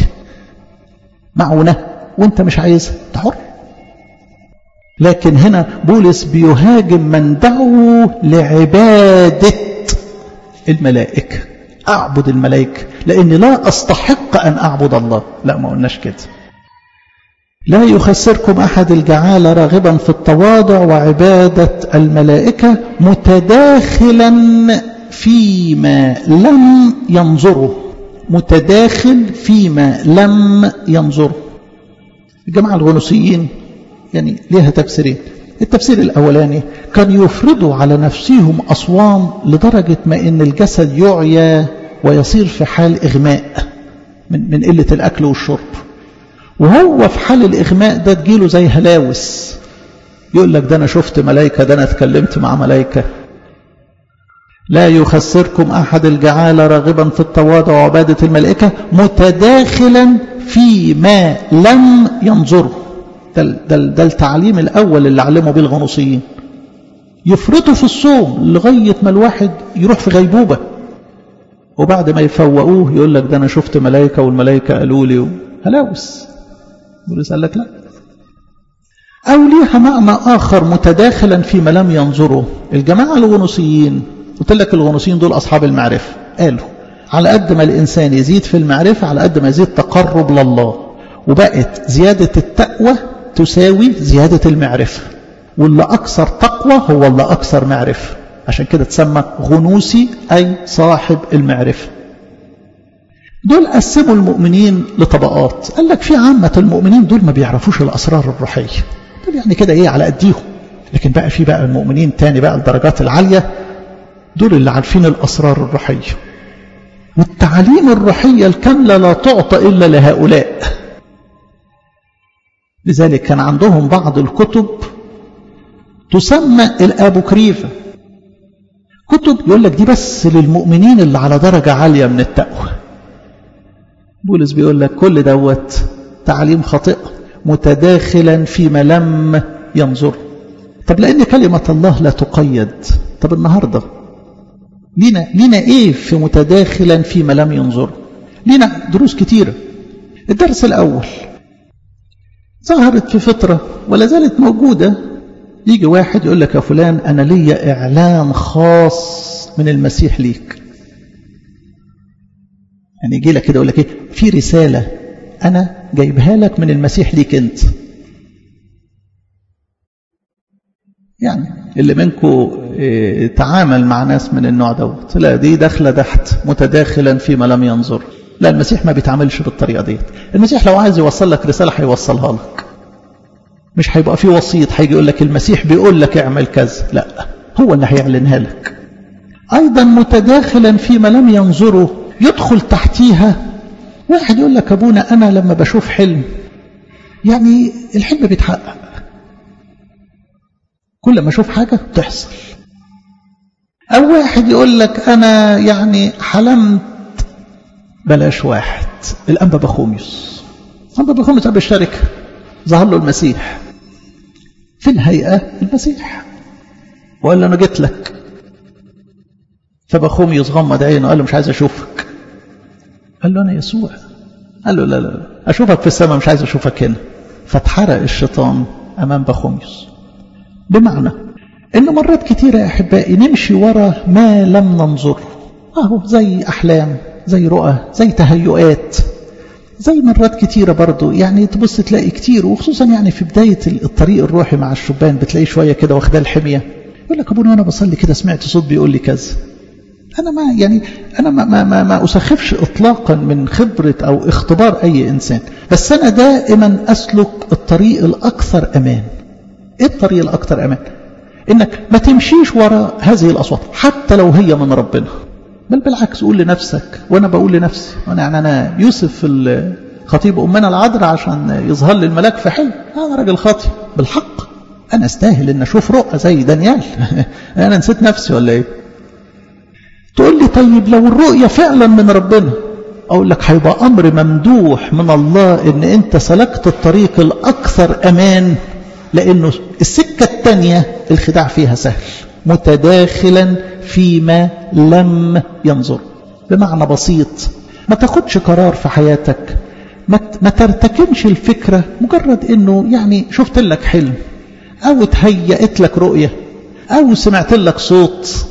معونة وانت مش عايزها انت حر لكن هنا بولس بيهاجم من دعوا لعبادة الملائكة أعبد الملائكة لأني لا أستحق أن أعبد الله لا ما قلناش كده لا يخسركم أحد الجعالة راغبا في التواضع وعبادة الملائكة متداخلا فيما لم ينظره متداخل فيما لم ينظره الجماعة الغنوصيين يعني ليها تفسيرين التفسير الأولاني كان يفرضوا على نفسهم أصوام لدرجة ما إن الجسد يعيا ويصير في حال إغماء من, من قلة الأكل والشرب وهو في حال الإغماء ده تجيله زي هلاوس يقول لك ده أنا شفت ملايكة ده أنا اتكلمت مع ملايكة لا يخسركم أحد الجعالة راغبا في التواضع وعبادة الملائكة متداخلا فيما لم ينظره ده, ده, ده التعليم الأول اللي علموا به الغنوصيين يفرطوا في الصوم لغاية ما الواحد يروح في غيبوبة وبعد ما يفوقوه يقول لك ده أنا شفت ملائكة والملائكة قالوا لي هلاوس بولس قال لك لا أو ليها معنى آخر متداخلا فيما لم ينظره الجماعة الغنوصيين قلت لك الغنوصيين دول أصحاب المعرفة قالوا على قد ما الإنسان يزيد في المعرفة على قد ما يزيد تقرب لله وبقت زيادة التقوى تساوي زيادة المعرفة واللي أكثر تقوى هو اللي أكثر معرفة عشان كده تسمى غنوسي أي صاحب المعرفة دول قسموا المؤمنين لطبقات قال لك في عامة المؤمنين دول ما بيعرفوش الأسرار الروحية دول يعني كده إيه على قديهم لكن بقى في بقى المؤمنين تاني بقى الدرجات العالية دول اللي عارفين الأسرار الروحية والتعاليم الروحية الكاملة لا تعطى إلا لهؤلاء لذلك كان عندهم بعض الكتب تسمى الأبوكريفة كتب يقول لك دي بس للمؤمنين اللي على درجة عالية من التقوى بولس بيقول لك كل دوت تعليم خاطئ متداخلا فيما لم ينظر طب لأن كلمة الله لا تقيد طب النهاردة لينا, لينا ايه في متداخلا فيما لم ينظر لينا دروس كتيرة الدرس الأول ظهرت في فترة ولا زالت موجودة يجي واحد يقول لك يا فلان أنا ليا إعلان خاص من المسيح ليك يعني يجي لك كده يقول لك ايه في رسالة أنا جايبها لك من المسيح ليك أنت يعني اللي منكم إيه تعامل مع ناس من النوع دوت لا دي داخله تحت متداخلا فيما لم ينظر لا المسيح ما بيتعاملش بالطريقه ديت المسيح لو عايز يوصل لك رساله هيوصلها لك مش هيبقى في وسيط هيجي يقول لك المسيح بيقول لك اعمل كذا لا هو اللي هيعلنها لك ايضا متداخلا فيما لم ينظره يدخل تحتيها واحد يقول لك ابونا انا لما بشوف حلم يعني الحلم بيتحقق كل ما اشوف حاجة تحصل أو واحد يقول لك أنا يعني حلمت بلاش واحد الأنبا بخوميوس الأنبا بخوميوس أبو الشركة ظهر له المسيح في الهيئة المسيح وقال له أنا جيت لك فبخوميوس غمض عينه وقال له مش عايز أشوفك قال له أنا يسوع قال له لا لا لا أشوفك في السماء مش عايز أشوفك هنا فاتحرق الشيطان أمام بخوميوس بمعنى إن مرات كتيرة يا أحبائي نمشي ورا ما لم ننظره أهو زي أحلام زي رؤى زي تهيؤات زي مرات كتيرة برضو يعني تبص تلاقي كتير وخصوصا يعني في بداية الطريق الروحي مع الشبان بتلاقي شوية كده واخدها الحمية يقول لك أبونا وأنا بصلي كده سمعت صوت بيقول لي كذا أنا ما يعني أنا ما, ما, ما, ما أسخفش إطلاقا من خبرة أو اختبار أي إنسان بس أنا دائما أسلك الطريق الأكثر أمان إيه الطريق الأكثر أمان إنك ما تمشيش وراء هذه الأصوات حتى لو هي من ربنا بل بالعكس قول لنفسك وأنا بقول لنفسي وأنا يعني أنا يوسف الخطيب أمنا العذراء عشان يظهر لي الملاك في حلم أنا راجل خاطي بالحق أنا استاهل إن أشوف رؤى زي دانيال أنا نسيت نفسي ولا إيه تقول لي طيب لو الرؤية فعلا من ربنا أقول لك هيبقى أمر ممدوح من الله إن أنت سلكت الطريق الأكثر أمان لأنه السكة الثانية الخداع فيها سهل متداخلا فيما لم ينظر بمعنى بسيط ما تاخدش قرار في حياتك ما ترتكنش الفكرة مجرد انه يعني شفت لك حلم او تهيأت لك رؤية او سمعت لك صوت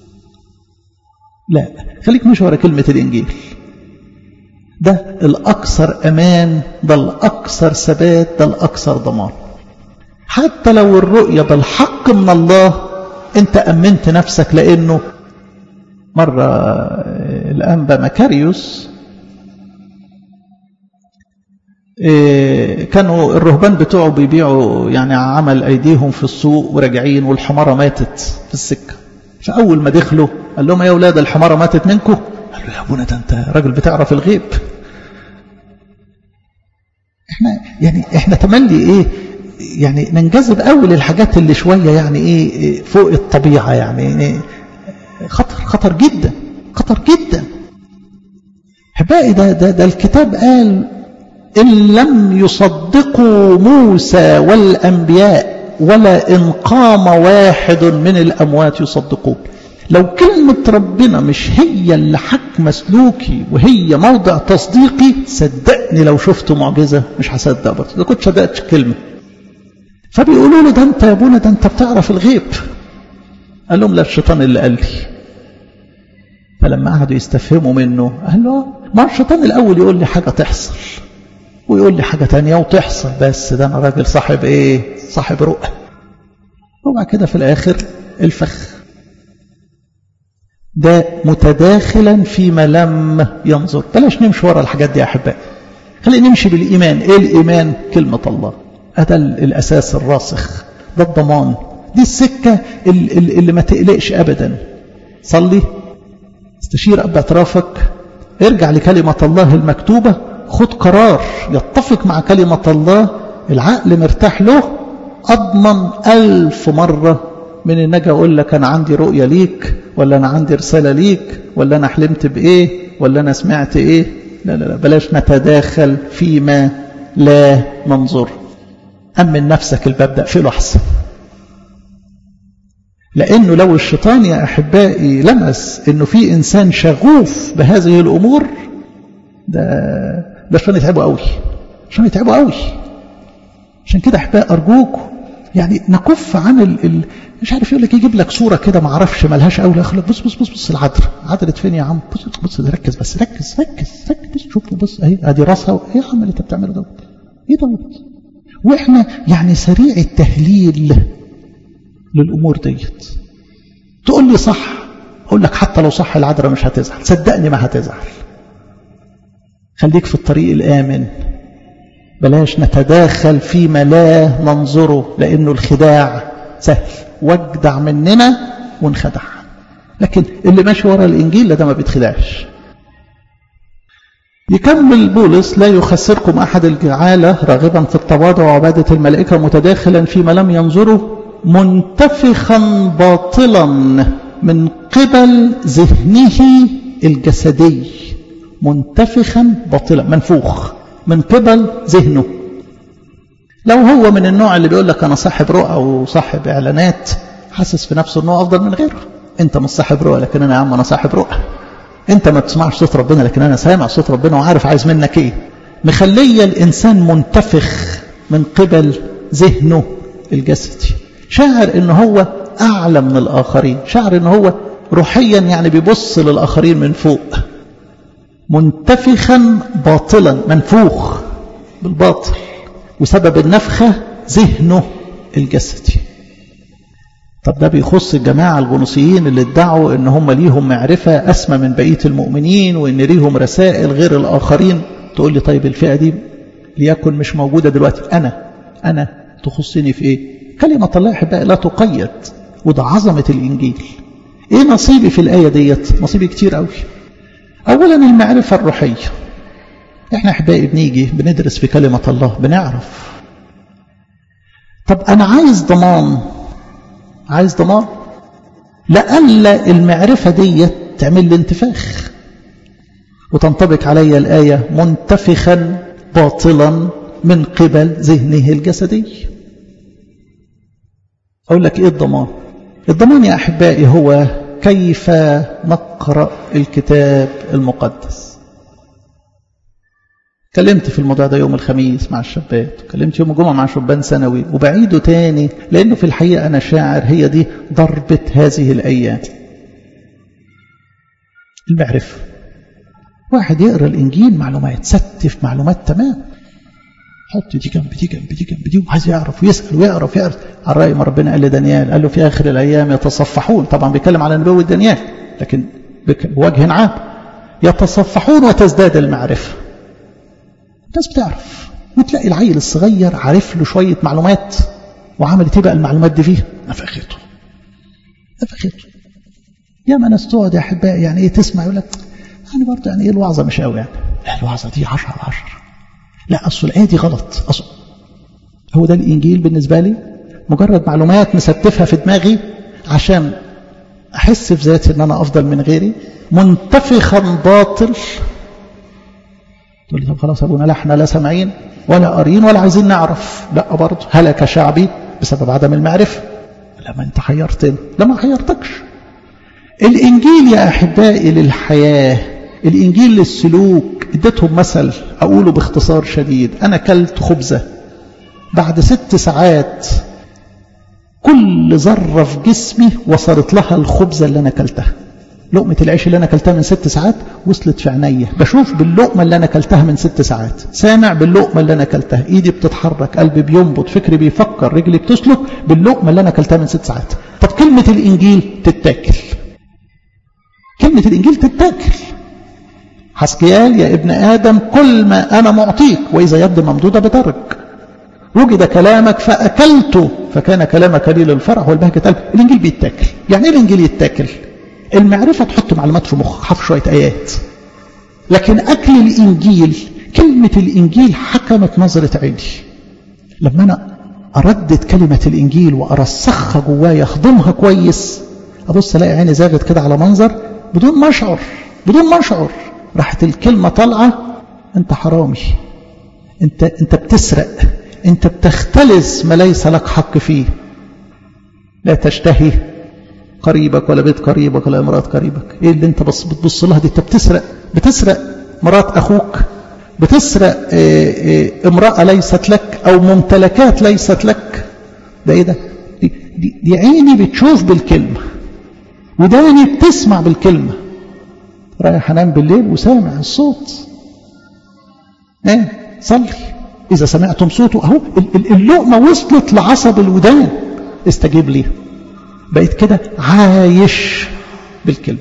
لا خليك مش ورا كلمة الانجيل ده الاكثر امان ده الاكثر ثبات ده الاكثر ضمان حتى لو الرؤية بالحق من الله انت امنت نفسك لانه مرة الانبا مكاريوس كانوا الرهبان بتوعه بيبيعوا يعني عمل ايديهم في السوق وراجعين والحمارة ماتت في السكة فاول ما دخلوا قال لهم يا اولاد الحمارة ماتت منكم قالوا يا ابونا ده انت راجل بتعرف الغيب احنا يعني احنا تملي ايه يعني ننجذب قوي للحاجات اللي شويه يعني ايه فوق الطبيعه يعني خطر خطر جدا خطر جدا احبائي ده, ده ده الكتاب قال ان لم يصدقوا موسى والانبياء ولا ان قام واحد من الاموات يصدقون لو كلمة ربنا مش هي اللي حكم سلوكي وهي موضع تصديقي صدقني لو شفت معجزة مش هصدق برضه ده كنت صدقتش كلمة فبيقولوا له ده انت يا ابونا ده انت بتعرف الغيب قال لهم لا الشيطان اللي قال لي فلما قعدوا يستفهموا منه قال له ما الشيطان الاول يقول لي حاجه تحصل ويقول لي حاجه تانية وتحصل بس ده انا راجل صاحب ايه صاحب رؤى وبعد كده في الاخر الفخ ده متداخلا فيما لم ينظر بلاش نمشي ورا الحاجات دي يا احبائي خلينا نمشي بالايمان ايه الايمان كلمه الله هذا الأساس الراسخ ده الضمان دي السكة اللي, اللي ما تقلقش أبدا صلي استشير أب اعترافك ارجع لكلمة الله المكتوبة خد قرار يتفق مع كلمة الله العقل مرتاح له أضمن ألف مرة من إن أجي أقول لك أنا عندي رؤية ليك ولا أنا عندي رسالة ليك ولا أنا حلمت بإيه ولا أنا سمعت إيه لا لا لا بلاش نتداخل فيما لا ننظر أمن نفسك الباب ده اقفله أحسن لأنه لو الشيطان يا أحبائي لمس أنه في إنسان شغوف بهذه الأمور ده ده الشيطان يتعبه قوي الشيطان يتعبه قوي عشان كده أحبائي أرجوكم يعني نكف عن ال... ال... مش عارف يقول لك يجيب لك صورة كده ما اعرفش ملهاش قوي يقول لك بص بص بص بص العذراء عذرت فين يا عم بص بص ركز بس ركز ركز ركز شوف بص اهي ادي راسها ايه يا عم اللي انت بتعمله دوت ايه دوت واحنا يعني سريع التهليل للامور ديت تقول لي صح اقول لك حتى لو صح العذراء مش هتزعل صدقني ما هتزعل خليك في الطريق الامن بلاش نتداخل فيما لا ننظره لانه الخداع سهل واجدع مننا ونخدع لكن اللي ماشي ورا الانجيل ده ما بيتخدعش يكمل بولس لا يخسركم أحد الجعالة راغبا في التواضع وعبادة الملائكة متداخلا فيما لم ينظره منتفخا باطلا من قبل ذهنه الجسدي منتفخا باطلا منفوخ من قبل ذهنه لو هو من النوع اللي بيقول لك أنا صاحب رؤى وصاحب إعلانات حاسس في نفسه أنه أفضل من غيره أنت مش صاحب رؤى لكن أنا يا عم أنا صاحب رؤى انت ما بتسمعش صوت ربنا لكن انا سامع صوت ربنا وعارف عايز منك ايه مخلية الانسان منتفخ من قبل ذهنه الجسدي شاعر ان هو اعلى من الاخرين شاعر ان هو روحيا يعني بيبص للاخرين من فوق منتفخا باطلا منفوخ بالباطل وسبب النفخة ذهنه الجسدي طب ده بيخص الجماعة الغنوصيين اللي ادعوا ان هم ليهم معرفة اسمى من بقية المؤمنين وان ليهم رسائل غير الاخرين تقول لي طيب الفئة دي ليكن مش موجودة دلوقتي انا انا تخصني في ايه كلمة الله احبائي لا تقيد وده عظمة الانجيل ايه نصيبي في الاية ديت نصيبي كتير قوي اولا المعرفة الروحية احنا احبائي بنيجي بندرس في كلمة الله بنعرف طب انا عايز ضمان عايز ضمان لألا المعرفة دي تعمل لي انتفاخ وتنطبق علي الآية منتفخا باطلا من قبل ذهنه الجسدي أقول لك إيه الضمان الضمان يا أحبائي هو كيف نقرأ الكتاب المقدس كلمت في الموضوع ده يوم الخميس مع الشابات كلمت يوم الجمعة مع شبان ثانوي وبعيده تاني لأنه في الحقيقة أنا شاعر هي دي ضربة هذه الأيام المعرفة واحد يقرأ الإنجيل معلومات ستف معلومات تمام حط دي جنب دي جنب دي جنب دي وعايز يعرف ويسأل ويعرف يعرف على رأي ما ربنا قال لدانيال قال له في آخر الأيام يتصفحون طبعا بيتكلم على نبوة دانيال لكن بوجه عام يتصفحون وتزداد المعرفة الناس بتعرف وتلاقي العيل الصغير عارف له شوية معلومات وعملت ايه بقى المعلومات دي فيه نفخته نفخته يا ما ناس تقعد يا احبائي يعني ايه تسمع يقول لك يعني برضه يعني ايه الوعظه مش قوي يعني لا الوعظه دي 10 على 10 لا اصل الايه دي غلط اصل هو ده الانجيل بالنسبه لي مجرد معلومات مستفها في دماغي عشان احس في ذاتي ان انا افضل من غيري منتفخا باطل تقول لي طب خلاص يا ابونا لا احنا لا سامعين ولا قارين ولا عايزين نعرف لا برضه هلك شعبي بسبب عدم المعرفة لما انت حيرتني لما حيرتكش الانجيل يا احبائي للحياة الانجيل للسلوك اديتهم مثل اقوله باختصار شديد انا كلت خبزة بعد ست ساعات كل ذرة في جسمي وصلت لها الخبزة اللي انا كلتها لقمة العيش اللي أنا أكلتها من ست ساعات وصلت في عينيا بشوف باللقمة اللي أنا أكلتها من ست ساعات سامع باللقمة اللي أنا أكلتها إيدي بتتحرك قلبي بينبض فكري بيفكر رجلي بتسلك باللقمة اللي أنا أكلتها من ست ساعات طب كلمة الإنجيل تتاكل كلمة الإنجيل تتاكل حسكيال يا ابن آدم كل ما أنا معطيك وإذا يد ممدودة بدرك وجد كلامك فأكلته فكان كلامك قليل الفرح والبهجة قلب الإنجيل بيتاكل يعني إيه الإنجيل يتاكل المعرفة تحط معلومات في مخك حف شوية آيات لكن أكل الإنجيل كلمة الإنجيل حكمت نظرة عيني لما أنا أردد كلمة الإنجيل وأرسخها جوايا أخدمها كويس أبص ألاقي عيني زاغت كده على منظر بدون ما أشعر بدون ما أشعر راحت الكلمة طالعة أنت حرامي أنت أنت بتسرق أنت بتختلس ما ليس لك حق فيه لا تشتهي قريبك ولا بيت قريبك ولا امرأة قريبك ايه اللي انت بص بتبص لها دي انت بتسرق بتسرق مرات اخوك بتسرق اه اه امرأة ليست لك او ممتلكات ليست لك ده ايه ده دي, دي, دي عيني بتشوف بالكلمة وداني بتسمع بالكلمة رايح انام بالليل وسامع الصوت ايه صلي اذا سمعتم صوته اهو اللقمة وصلت لعصب الودان استجيب ليها بقيت كده عايش بالكلمة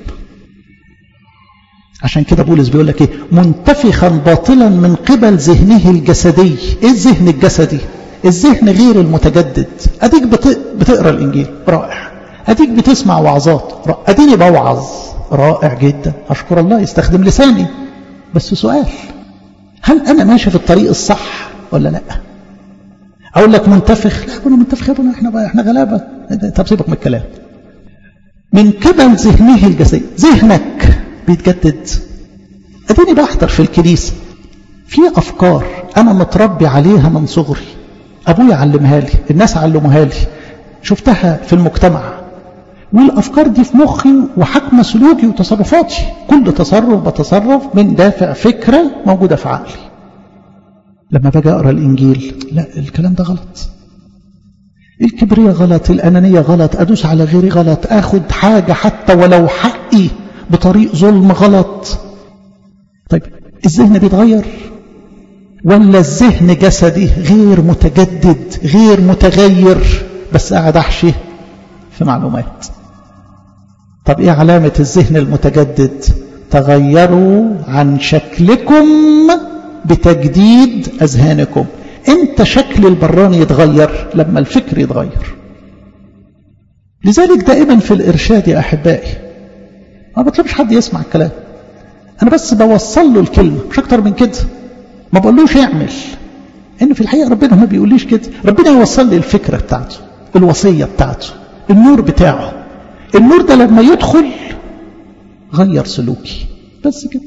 عشان كده بولس بيقول لك ايه منتفخا باطلا من قبل ذهنه الجسدي ايه الذهن الجسدي الذهن غير المتجدد اديك بتقرا الانجيل رائع اديك بتسمع وعظات اديني بوعظ رائع جدا اشكر الله يستخدم لساني بس سؤال هل انا ماشي في الطريق الصح ولا لا اقول لك منتفخ لا اقول منتفخ يا ابني احنا بقى احنا غلابه طب سيبك من الكلام من قبل ذهنه الجسدي ذهنك بيتجدد اديني بحضر في الكنيسه في افكار انا متربي عليها من صغري ابويا علمها لي الناس علموها لي شفتها في المجتمع والأفكار دي في مخي وحكم سلوكي وتصرفاتي كل تصرف بتصرف من دافع فكرة موجودة في عقلي لما باجي أقرأ الإنجيل لا الكلام ده غلط الكبرياء غلط الأنانية غلط أدوس على غيري غلط أخد حاجة حتى ولو حقي بطريق ظلم غلط طيب الذهن بيتغير ولا الذهن جسدي غير متجدد غير متغير بس قاعد أحشي في معلومات طب ايه علامة الذهن المتجدد تغيروا عن شكلكم بتجديد أذهانكم انت شكل البراني يتغير لما الفكر يتغير لذلك دائما في الإرشاد يا أحبائي ما بطلبش حد يسمع الكلام أنا بس بوصل له الكلمة مش أكتر من كده ما بقولوش يعمل إن في الحقيقة ربنا ما بيقوليش كده ربنا يوصل لي الفكرة بتاعته الوصية بتاعته النور بتاعه النور ده لما يدخل غير سلوكي بس كده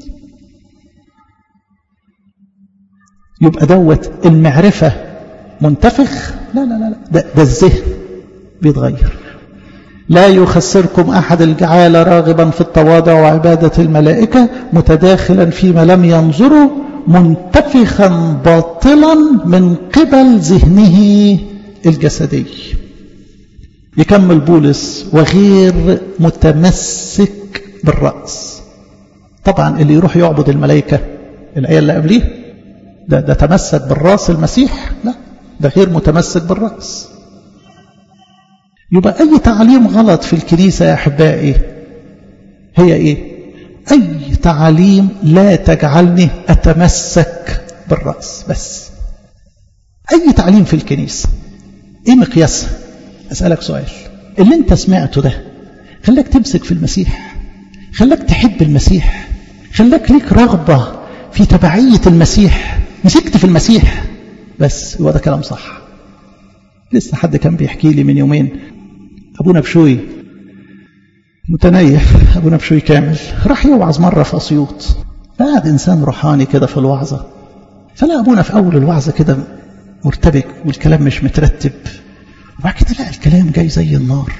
يبقى دوت المعرفة منتفخ لا لا لا ده, ده الذهن بيتغير لا يخسركم أحد الجعال راغبا في التواضع وعبادة الملائكة متداخلا فيما لم ينظروا منتفخا باطلا من قبل ذهنه الجسدي يكمل بولس وغير متمسك بالرأس طبعا اللي يروح يعبد الملائكة الآية اللي قبليه ده, ده تمسك بالرأس المسيح لا ده غير متمسك بالرأس يبقى أي تعليم غلط في الكنيسة يا أحبائي هي إيه أي تعليم لا تجعلني أتمسك بالرأس بس أي تعليم في الكنيسة إيه مقياسها أسألك سؤال اللي أنت سمعته ده خلاك تمسك في المسيح خلاك تحب المسيح خلاك ليك رغبة في تبعية المسيح مسكت في المسيح بس هو ده كلام صح لسه حد كان بيحكي لي من يومين أبونا بشوي متنيح أبونا بشوي كامل راح يوعظ مرة في أسيوط فقعد إنسان روحاني كده في الوعظة فلا أبونا في أول الوعظة كده مرتبك والكلام مش مترتب وبعد كده لا الكلام جاي زي النار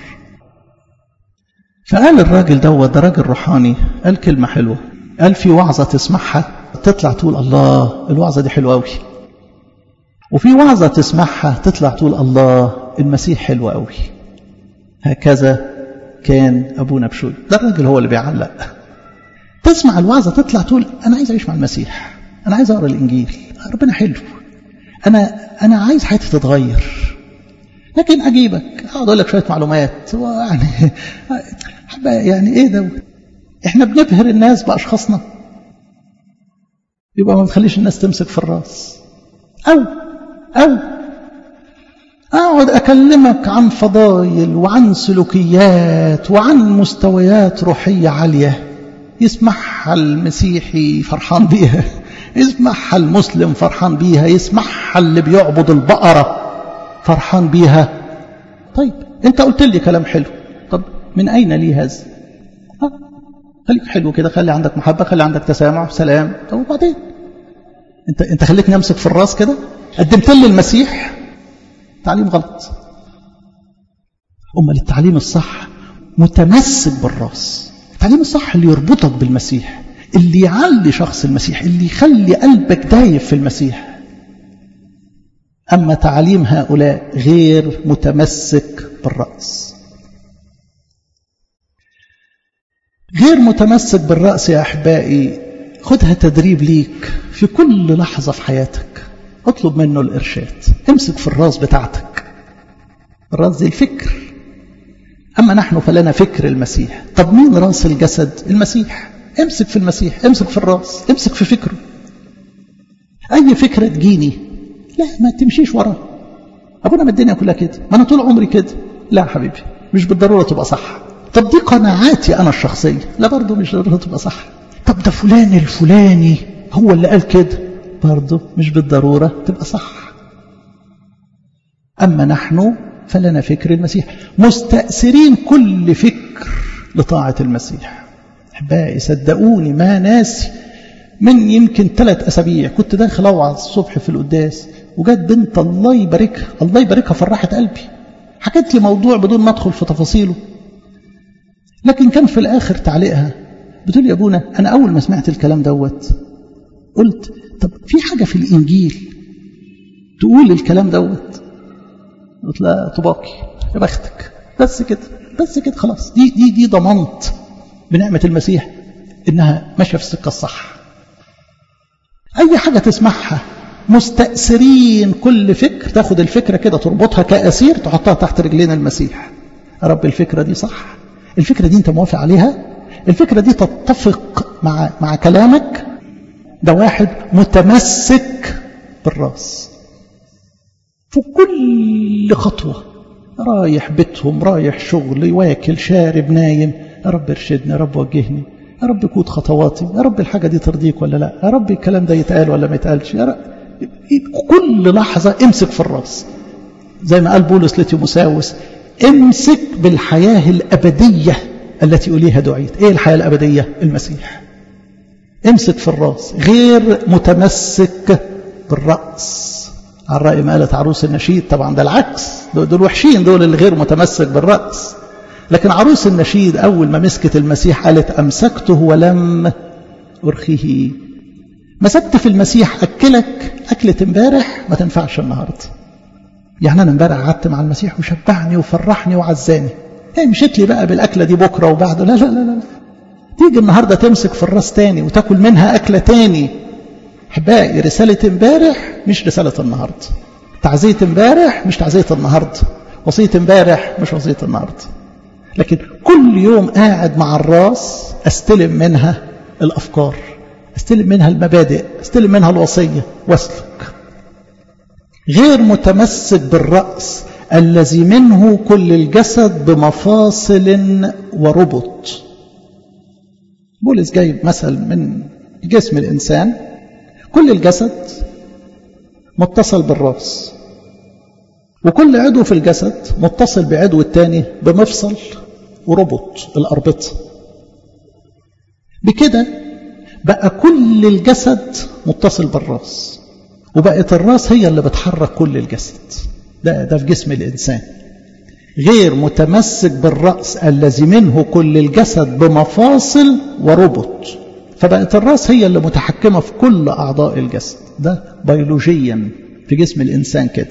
فقال الراجل دوت ده راجل روحاني قال كلمة حلوة قال في وعظة تسمعها تطلع تقول الله الوعظة دي حلوة قوي وفي وعظة تسمعها تطلع تقول الله المسيح حلو قوي هكذا كان أبونا بشوي ده الراجل هو اللي بيعلق تسمع الوعظة تطلع تقول أنا عايز أعيش مع المسيح أنا عايز أقرأ الإنجيل ربنا حلو أنا أنا عايز حياتي تتغير لكن أجيبك أقعد أقول لك شوية معلومات يعني يعني إيه ده إحنا بنبهر الناس بأشخاصنا يبقى ما بتخليش الناس تمسك في الراس أو أو أقعد أكلمك عن فضائل وعن سلوكيات وعن مستويات روحية عالية يسمعها المسيحي فرحان بيها يسمعها المسلم فرحان بيها يسمعها اللي بيعبد البقرة فرحان بيها طيب انت قلت لي كلام حلو طب من أين لي هذا ها خليك حلو كده خلي عندك محبة خلي عندك تسامح سلام طب وبعدين انت انت خليتني امسك في الراس كده قدمت لي المسيح تعليم غلط امال التعليم الصح متمسك بالراس التعليم الصح اللي يربطك بالمسيح اللي يعلي شخص المسيح اللي يخلي قلبك دايب في المسيح أما تعليم هؤلاء غير متمسك بالرأس غير متمسك بالرأس يا أحبائي خدها تدريب ليك في كل لحظة في حياتك اطلب منه الإرشاد امسك في الراس بتاعتك الراس دي الفكر أما نحن فلنا فكر المسيح طب مين راس الجسد المسيح امسك في المسيح امسك في الراس امسك في فكره أي فكرة تجيني لا ما تمشيش وراه أبونا ما الدنيا كلها كده ما أنا طول عمري كده لا حبيبي مش بالضرورة تبقى صح طب دي قناعاتي أنا الشخصية لا برضه مش بالضرورة تبقى صح طب ده فلان الفلاني هو اللي قال كده برضه مش بالضرورة تبقى صح أما نحن فلنا فكر المسيح مستأثرين كل فكر لطاعة المسيح أحبائي صدقوني ما ناسي من يمكن ثلاث أسابيع كنت داخل أوعظ الصبح في القداس وجت بنت الله يباركها الله يباركها فرحت قلبي حكت لي موضوع بدون ما أدخل في تفاصيله لكن كان في الآخر تعليقها بتقول يا أبونا أنا أول ما سمعت الكلام دوت قلت طب في حاجة في الإنجيل تقول الكلام دوت قلت لا طباقي يا بختك بس كده بس كده خلاص دي دي دي ضمنت بنعمة المسيح إنها ماشية في السكة الصح أي حاجة تسمعها مستأثرين كل فكر تاخد الفكرة كده تربطها كأسير تحطها تحت رجلين المسيح يا رب الفكرة دي صح الفكرة دي أنت موافق عليها الفكرة دي تتفق مع مع كلامك ده واحد متمسك بالراس في كل خطوة رايح بيتهم رايح شغل واكل شارب نايم يا رب ارشدني يا رب وجهني يا رب كود خطواتي يا رب الحاجة دي ترضيك ولا لا يا رب الكلام ده يتقال ولا ما يتقالش يا رب كل لحظة امسك في الراس زي ما قال بولس لتيموساوس امسك بالحياة الأبدية التي إليها دعيت ايه الحياة الأبدية المسيح امسك في الراس غير متمسك بالرأس على الرأي ما قالت عروس النشيد طبعا ده العكس دول وحشين دول اللي غير متمسك بالرأس لكن عروس النشيد أول ما مسكت المسيح قالت أمسكته ولم أرخيه مسكت في المسيح أكلك أكلة امبارح ما تنفعش النهاردة يعني أنا امبارح قعدت مع المسيح وشبعني وفرحني وعزاني هي مشيت لي بقى بالأكلة دي بكرة وبعده لا لا لا لا تيجي النهاردة تمسك في الراس تاني وتاكل منها أكلة تاني أحبائي رسالة امبارح مش رسالة النهاردة تعزية امبارح مش تعزية النهاردة وصية امبارح مش وصية النهاردة لكن كل يوم قاعد مع الراس استلم منها الأفكار استلم منها المبادئ استلم منها الوصية واسلك غير متمسك بالرأس الذي منه كل الجسد بمفاصل وربط بولس جايب مثل من جسم الإنسان كل الجسد متصل بالراس وكل عضو في الجسد متصل بعضو التاني بمفصل وربط الأربطة بكده بقى كل الجسد متصل بالراس وبقت الراس هي اللي بتحرك كل الجسد ده ده في جسم الإنسان غير متمسك بالرأس الذي منه كل الجسد بمفاصل وربط فبقت الراس هي اللي متحكمة في كل أعضاء الجسد ده بيولوجيا في جسم الإنسان كده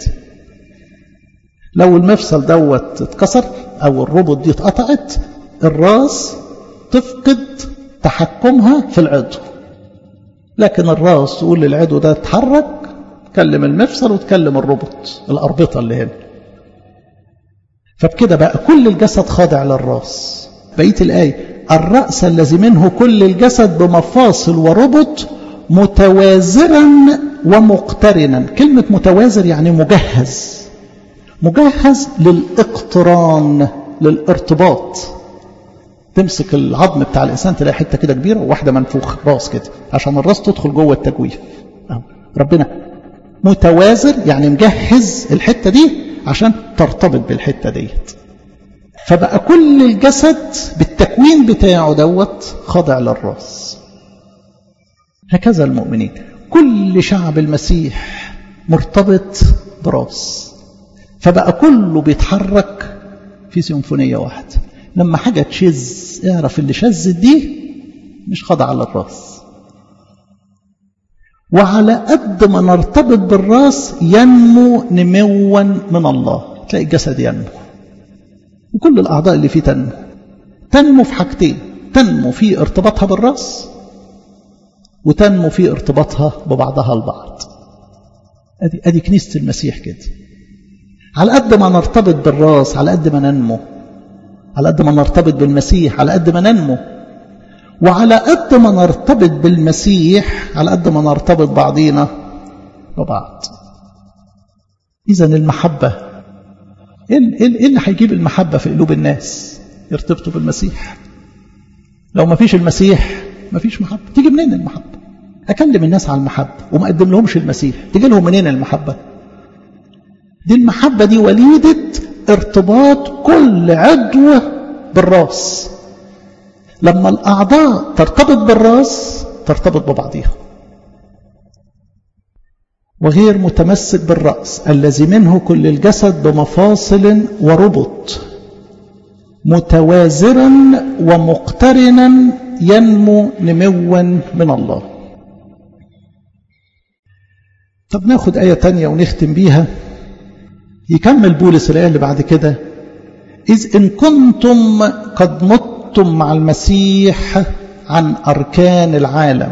لو المفصل دوت اتكسر أو الربط دي اتقطعت الراس تفقد تحكمها في العضو لكن الراس تقول للعضو ده اتحرك تكلم المفصل وتكلم الربط الأربطة اللي هنا فبكده بقى كل الجسد خاضع للراس بقية الآية الرأس الذي منه كل الجسد بمفاصل وربط متوازرا ومقترنا كلمة متوازر يعني مجهز مجهز للاقتران للارتباط تمسك العظم بتاع الإنسان تلاقي حتة كده كبيرة وواحدة منفوخة راس كده عشان الراس تدخل جوه التجويف ربنا متوازر يعني مجهز الحتة دي عشان ترتبط بالحتة ديت فبقى كل الجسد بالتكوين بتاعه دوت خاضع للراس هكذا المؤمنين كل شعب المسيح مرتبط براس فبقى كله بيتحرك في سيمفونية واحدة لما حاجة تشز اعرف اللي شزت دي مش خاضعة للراس وعلى قد ما نرتبط بالراس ينمو نموا من الله تلاقي الجسد ينمو وكل الأعضاء اللي فيه تنمو تنمو في حاجتين تنمو في ارتباطها بالراس وتنمو في ارتباطها ببعضها البعض ادي ادي كنيسه المسيح كده على قد ما نرتبط بالراس على قد ما ننمو على قد ما نرتبط بالمسيح على قد ما ننمو وعلى قد ما نرتبط بالمسيح على قد ما نرتبط بعضينا ببعض اذا المحبه ايه اللي هيجيب المحبه في قلوب الناس يرتبطوا بالمسيح لو ما فيش المسيح ما فيش محبه تيجي منين المحبه اكلم الناس على المحبه وما اقدم لهمش المسيح تيجي لهم منين المحبه دي المحبه دي وليده ارتباط كل عضو بالراس لما الاعضاء ترتبط بالراس ترتبط ببعضها وغير متمسك بالراس الذي منه كل الجسد بمفاصل وربط متوازرا ومقترنا ينمو نموا من الله طب ناخد آية تانية ونختم بيها يكمل بولس الآية اللي بعد كده إذ إن كنتم قد متم مع المسيح عن أركان العالم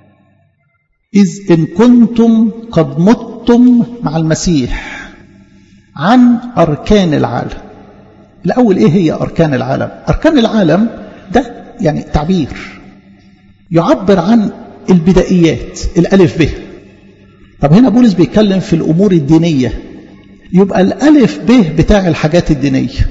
إذ إن كنتم قد متم مع المسيح عن أركان العالم الأول إيه هي أركان العالم أركان العالم ده يعني تعبير يعبر عن البدائيات الألف به طب هنا بولس بيتكلم في الأمور الدينية يبقى الألف به بتاع الحاجات الدينية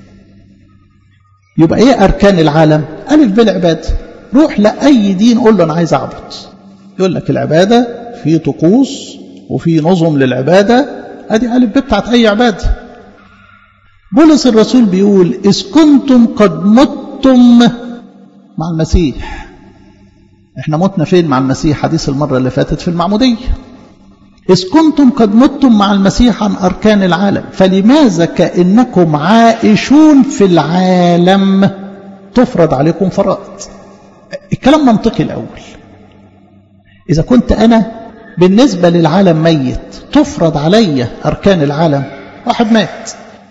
يبقى إيه أركان العالم ألف به العبادة روح لأي دين قول له أنا عايز أعبد يقول لك العبادة في طقوس وفي نظم للعبادة أدي ألف به بتاعت أي عبادة بولس الرسول بيقول إذ كنتم قد متم مع المسيح احنا متنا فين مع المسيح حديث المرة اللي فاتت في المعمودية إذ كنتم قد متم مع المسيح عن أركان العالم فلماذا كأنكم عائشون في العالم تفرض عليكم فرائض الكلام منطقي الأول إذا كنت أنا بالنسبة للعالم ميت تفرض علي أركان العالم واحد مات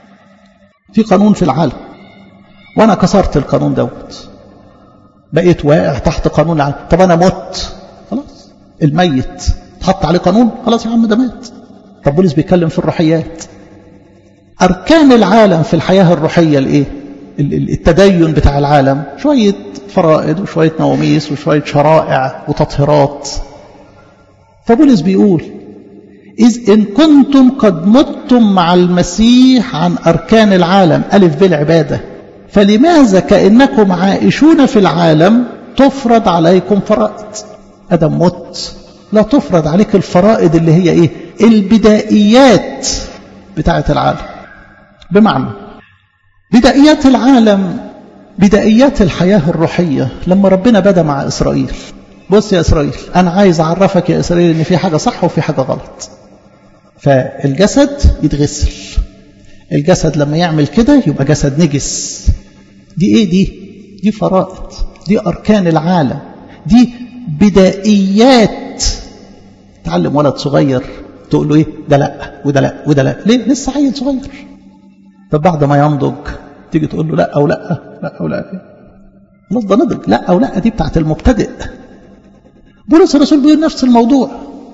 في قانون في العالم وأنا كسرت القانون دوت بقيت واقع تحت قانون العالم طب أنا مت خلاص الميت تحط عليه قانون خلاص يا عم ده مات طب بولس بيتكلم في الروحيات أركان العالم في الحياة الروحية الإيه التدين بتاع العالم شوية فرائض وشوية نواميس وشوية شرائع وتطهيرات فبولس بيقول إذ إن كنتم قد متم مع المسيح عن أركان العالم ألف بالعبادة فلماذا كأنكم عائشون في العالم تفرض عليكم فرائض أدم مت لا تفرض عليك الفرائض اللي هي إيه البدائيات بتاعة العالم بمعنى بدائيات العالم بدائيات الحياة الروحية لما ربنا بدأ مع إسرائيل بص يا إسرائيل أنا عايز أعرفك يا إسرائيل إن في حاجة صح وفي حاجة غلط فالجسد يتغسل الجسد لما يعمل كده يبقى جسد نجس دي ايه دي دي فرائض دي أركان العالم دي بدائيات تعلم ولد صغير تقول له ايه ده لا وده لا وده لا ليه لسه عيل صغير طب بعد ما ينضج تيجي تقول له لا او لا لا او لا خلاص ده نضج لا او لا دي بتاعت المبتدئ بولس الرسول بيقول نفس الموضوع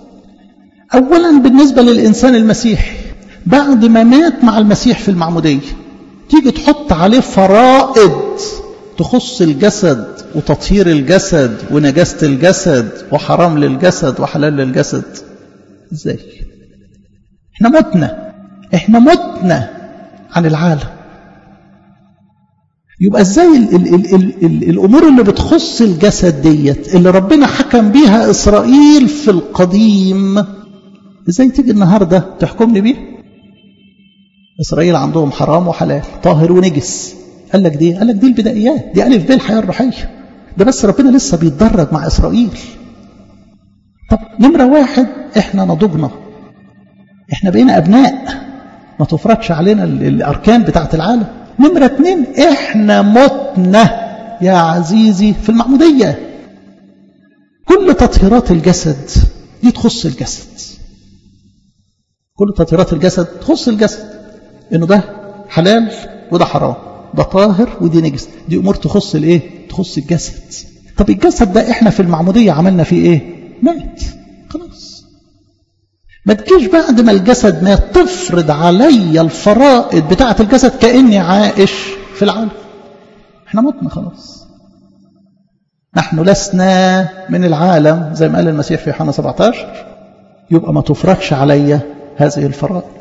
اولا بالنسبه للانسان المسيحي بعد ما مات مع المسيح في المعموديه تيجي تحط عليه فرائض تخص الجسد وتطهير الجسد ونجاسة الجسد وحرام للجسد وحلال للجسد ازاي احنا متنا احنا متنا عن العالم يبقى ازاي ال ال ال ال ال الامور اللي بتخص الجسد ديت اللي ربنا حكم بيها اسرائيل في القديم ازاي تيجي النهارده تحكمني بيها اسرائيل عندهم حرام وحلال طاهر ونجس قال لك دي قال لك دي البدائيات دي الف ب الحياه الروحيه ده بس ربنا لسه بيتدرج مع اسرائيل طب نمره واحد احنا نضجنا احنا بقينا ابناء ما تفرضش علينا الاركان بتاعه العالم نمره اتنين احنا متنا يا عزيزي في المعموديه كل تطهيرات الجسد دي تخص الجسد كل تطهيرات الجسد تخص الجسد انه ده حلال وده حرام ده طاهر ودي نجس دي امور تخص الايه تخص الجسد طب الجسد ده احنا في المعموديه عملنا فيه ايه مات خلاص ما تجيش بعد ما الجسد مات تفرض عليا الفرائض بتاعه الجسد كاني عايش في العالم احنا متنا خلاص نحن لسنا من العالم زي ما قال المسيح في يوحنا 17 يبقى ما تفرضش عليا هذه الفرائض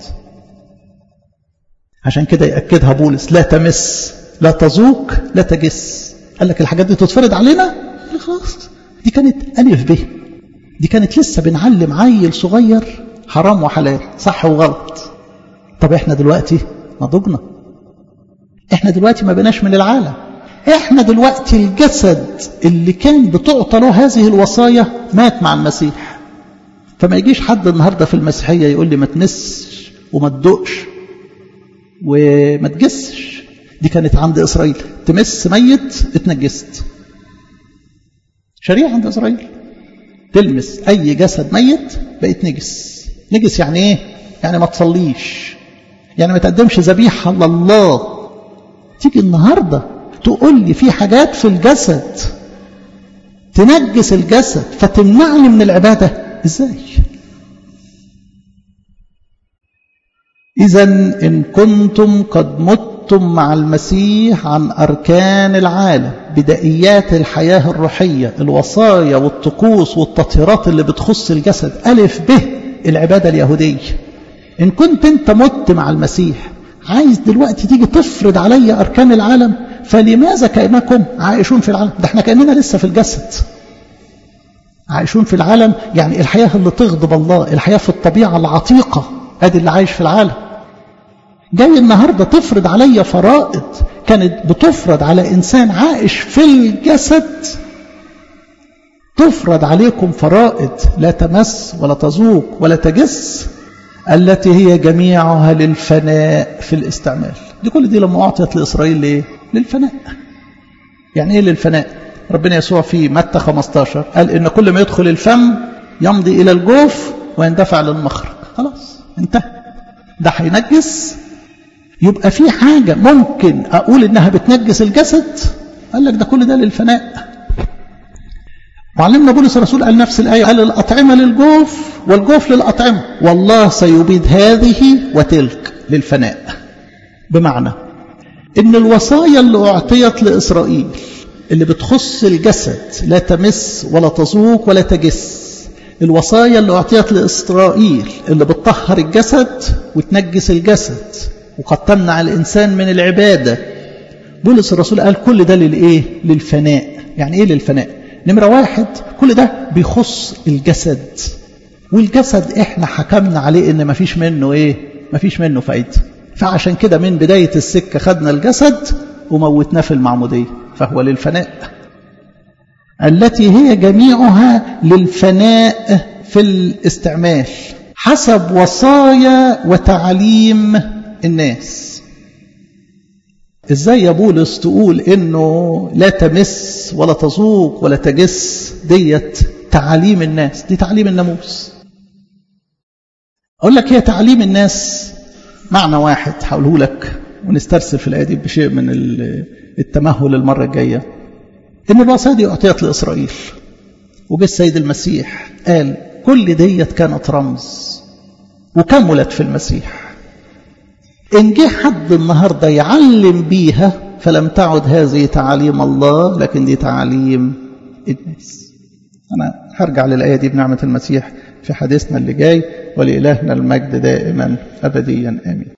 عشان كده يأكدها بولس لا تمس لا تذوق لا تجس قال لك الحاجات دي تتفرض علينا خلاص دي كانت ألف به دي كانت لسه بنعلم عيل صغير حرام وحلال صح وغلط طب احنا دلوقتي نضجنا احنا دلوقتي ما بقناش من العالم احنا دلوقتي الجسد اللي كان بتعطى له هذه الوصايا مات مع المسيح فما يجيش حد النهارده في المسيحيه يقول لي ما تنسش وما تدقش وما تجسش دي كانت عند إسرائيل تمس ميت اتنجست شريعة عند إسرائيل تلمس أي جسد ميت بقت نجس نجس يعني إيه؟ يعني ما تصليش يعني ما تقدمش ذبيحة لله تيجي النهاردة تقول لي في حاجات في الجسد تنجس الجسد فتمنعني من العبادة ازاي إذا إن كنتم قد متم مع المسيح عن أركان العالم بدائيات الحياة الروحية الوصايا والطقوس والتطهيرات اللي بتخص الجسد ألف به العبادة اليهودية إن كنت أنت مت مع المسيح عايز دلوقتي تيجي تفرض علي أركان العالم فلماذا كأنكم عايشون في العالم ده احنا كأننا لسه في الجسد عايشون في العالم يعني الحياة اللي تغضب الله الحياة في الطبيعة العتيقة ادي اللي عايش في العالم جاي النهاردة تفرض علي فرائض كانت بتفرض على إنسان عايش في الجسد تفرض عليكم فرائض لا تمس ولا تذوق ولا تجس التي هي جميعها للفناء في الاستعمال دي كل دي لما أعطيت لإسرائيل ليه؟ للفناء يعني إيه للفناء ربنا يسوع في متى 15 قال إن كل ما يدخل الفم يمضي إلى الجوف ويندفع للمخرج خلاص انتهى ده هينجس يبقى في حاجة ممكن أقول إنها بتنجس الجسد قال لك ده كل ده للفناء معلمنا بولس الرسول قال نفس الآية قال الأطعمة للجوف والجوف للأطعمة والله سيبيد هذه وتلك للفناء بمعنى إن الوصايا اللي أعطيت لإسرائيل اللي بتخص الجسد لا تمس ولا تذوق ولا تجس الوصايا اللي أعطيت لإسرائيل اللي بتطهر الجسد وتنجس الجسد وقد تمنع الإنسان من العبادة بولس الرسول قال كل ده للإيه؟ للفناء يعني إيه للفناء؟ نمرة واحد كل ده بيخص الجسد والجسد احنا حكمنا عليه ان مفيش منه ايه مفيش منه فايدة فعشان كده من بداية السكة خدنا الجسد وموتناه في المعمودية فهو للفناء التي هي جميعها للفناء في الاستعمال حسب وصايا وتعليم الناس ازاي يا بولس تقول انه لا تمس ولا تذوق ولا تجس ديت تعاليم الناس دي تعليم الناموس اقول لك هي تعليم الناس معنى واحد هقوله لك ونسترسل في الايه دي بشيء من التمهل المره الجايه ان الوصايا دي اعطيت لاسرائيل وجه السيد المسيح قال كل ديت كانت رمز وكملت في المسيح إن جه حد النهاردة يعلم بيها فلم تعد هذه تعاليم الله لكن دي تعاليم الناس أنا هرجع للآية دي بنعمة المسيح في حديثنا اللي جاي ولإلهنا المجد دائما أبديا آمين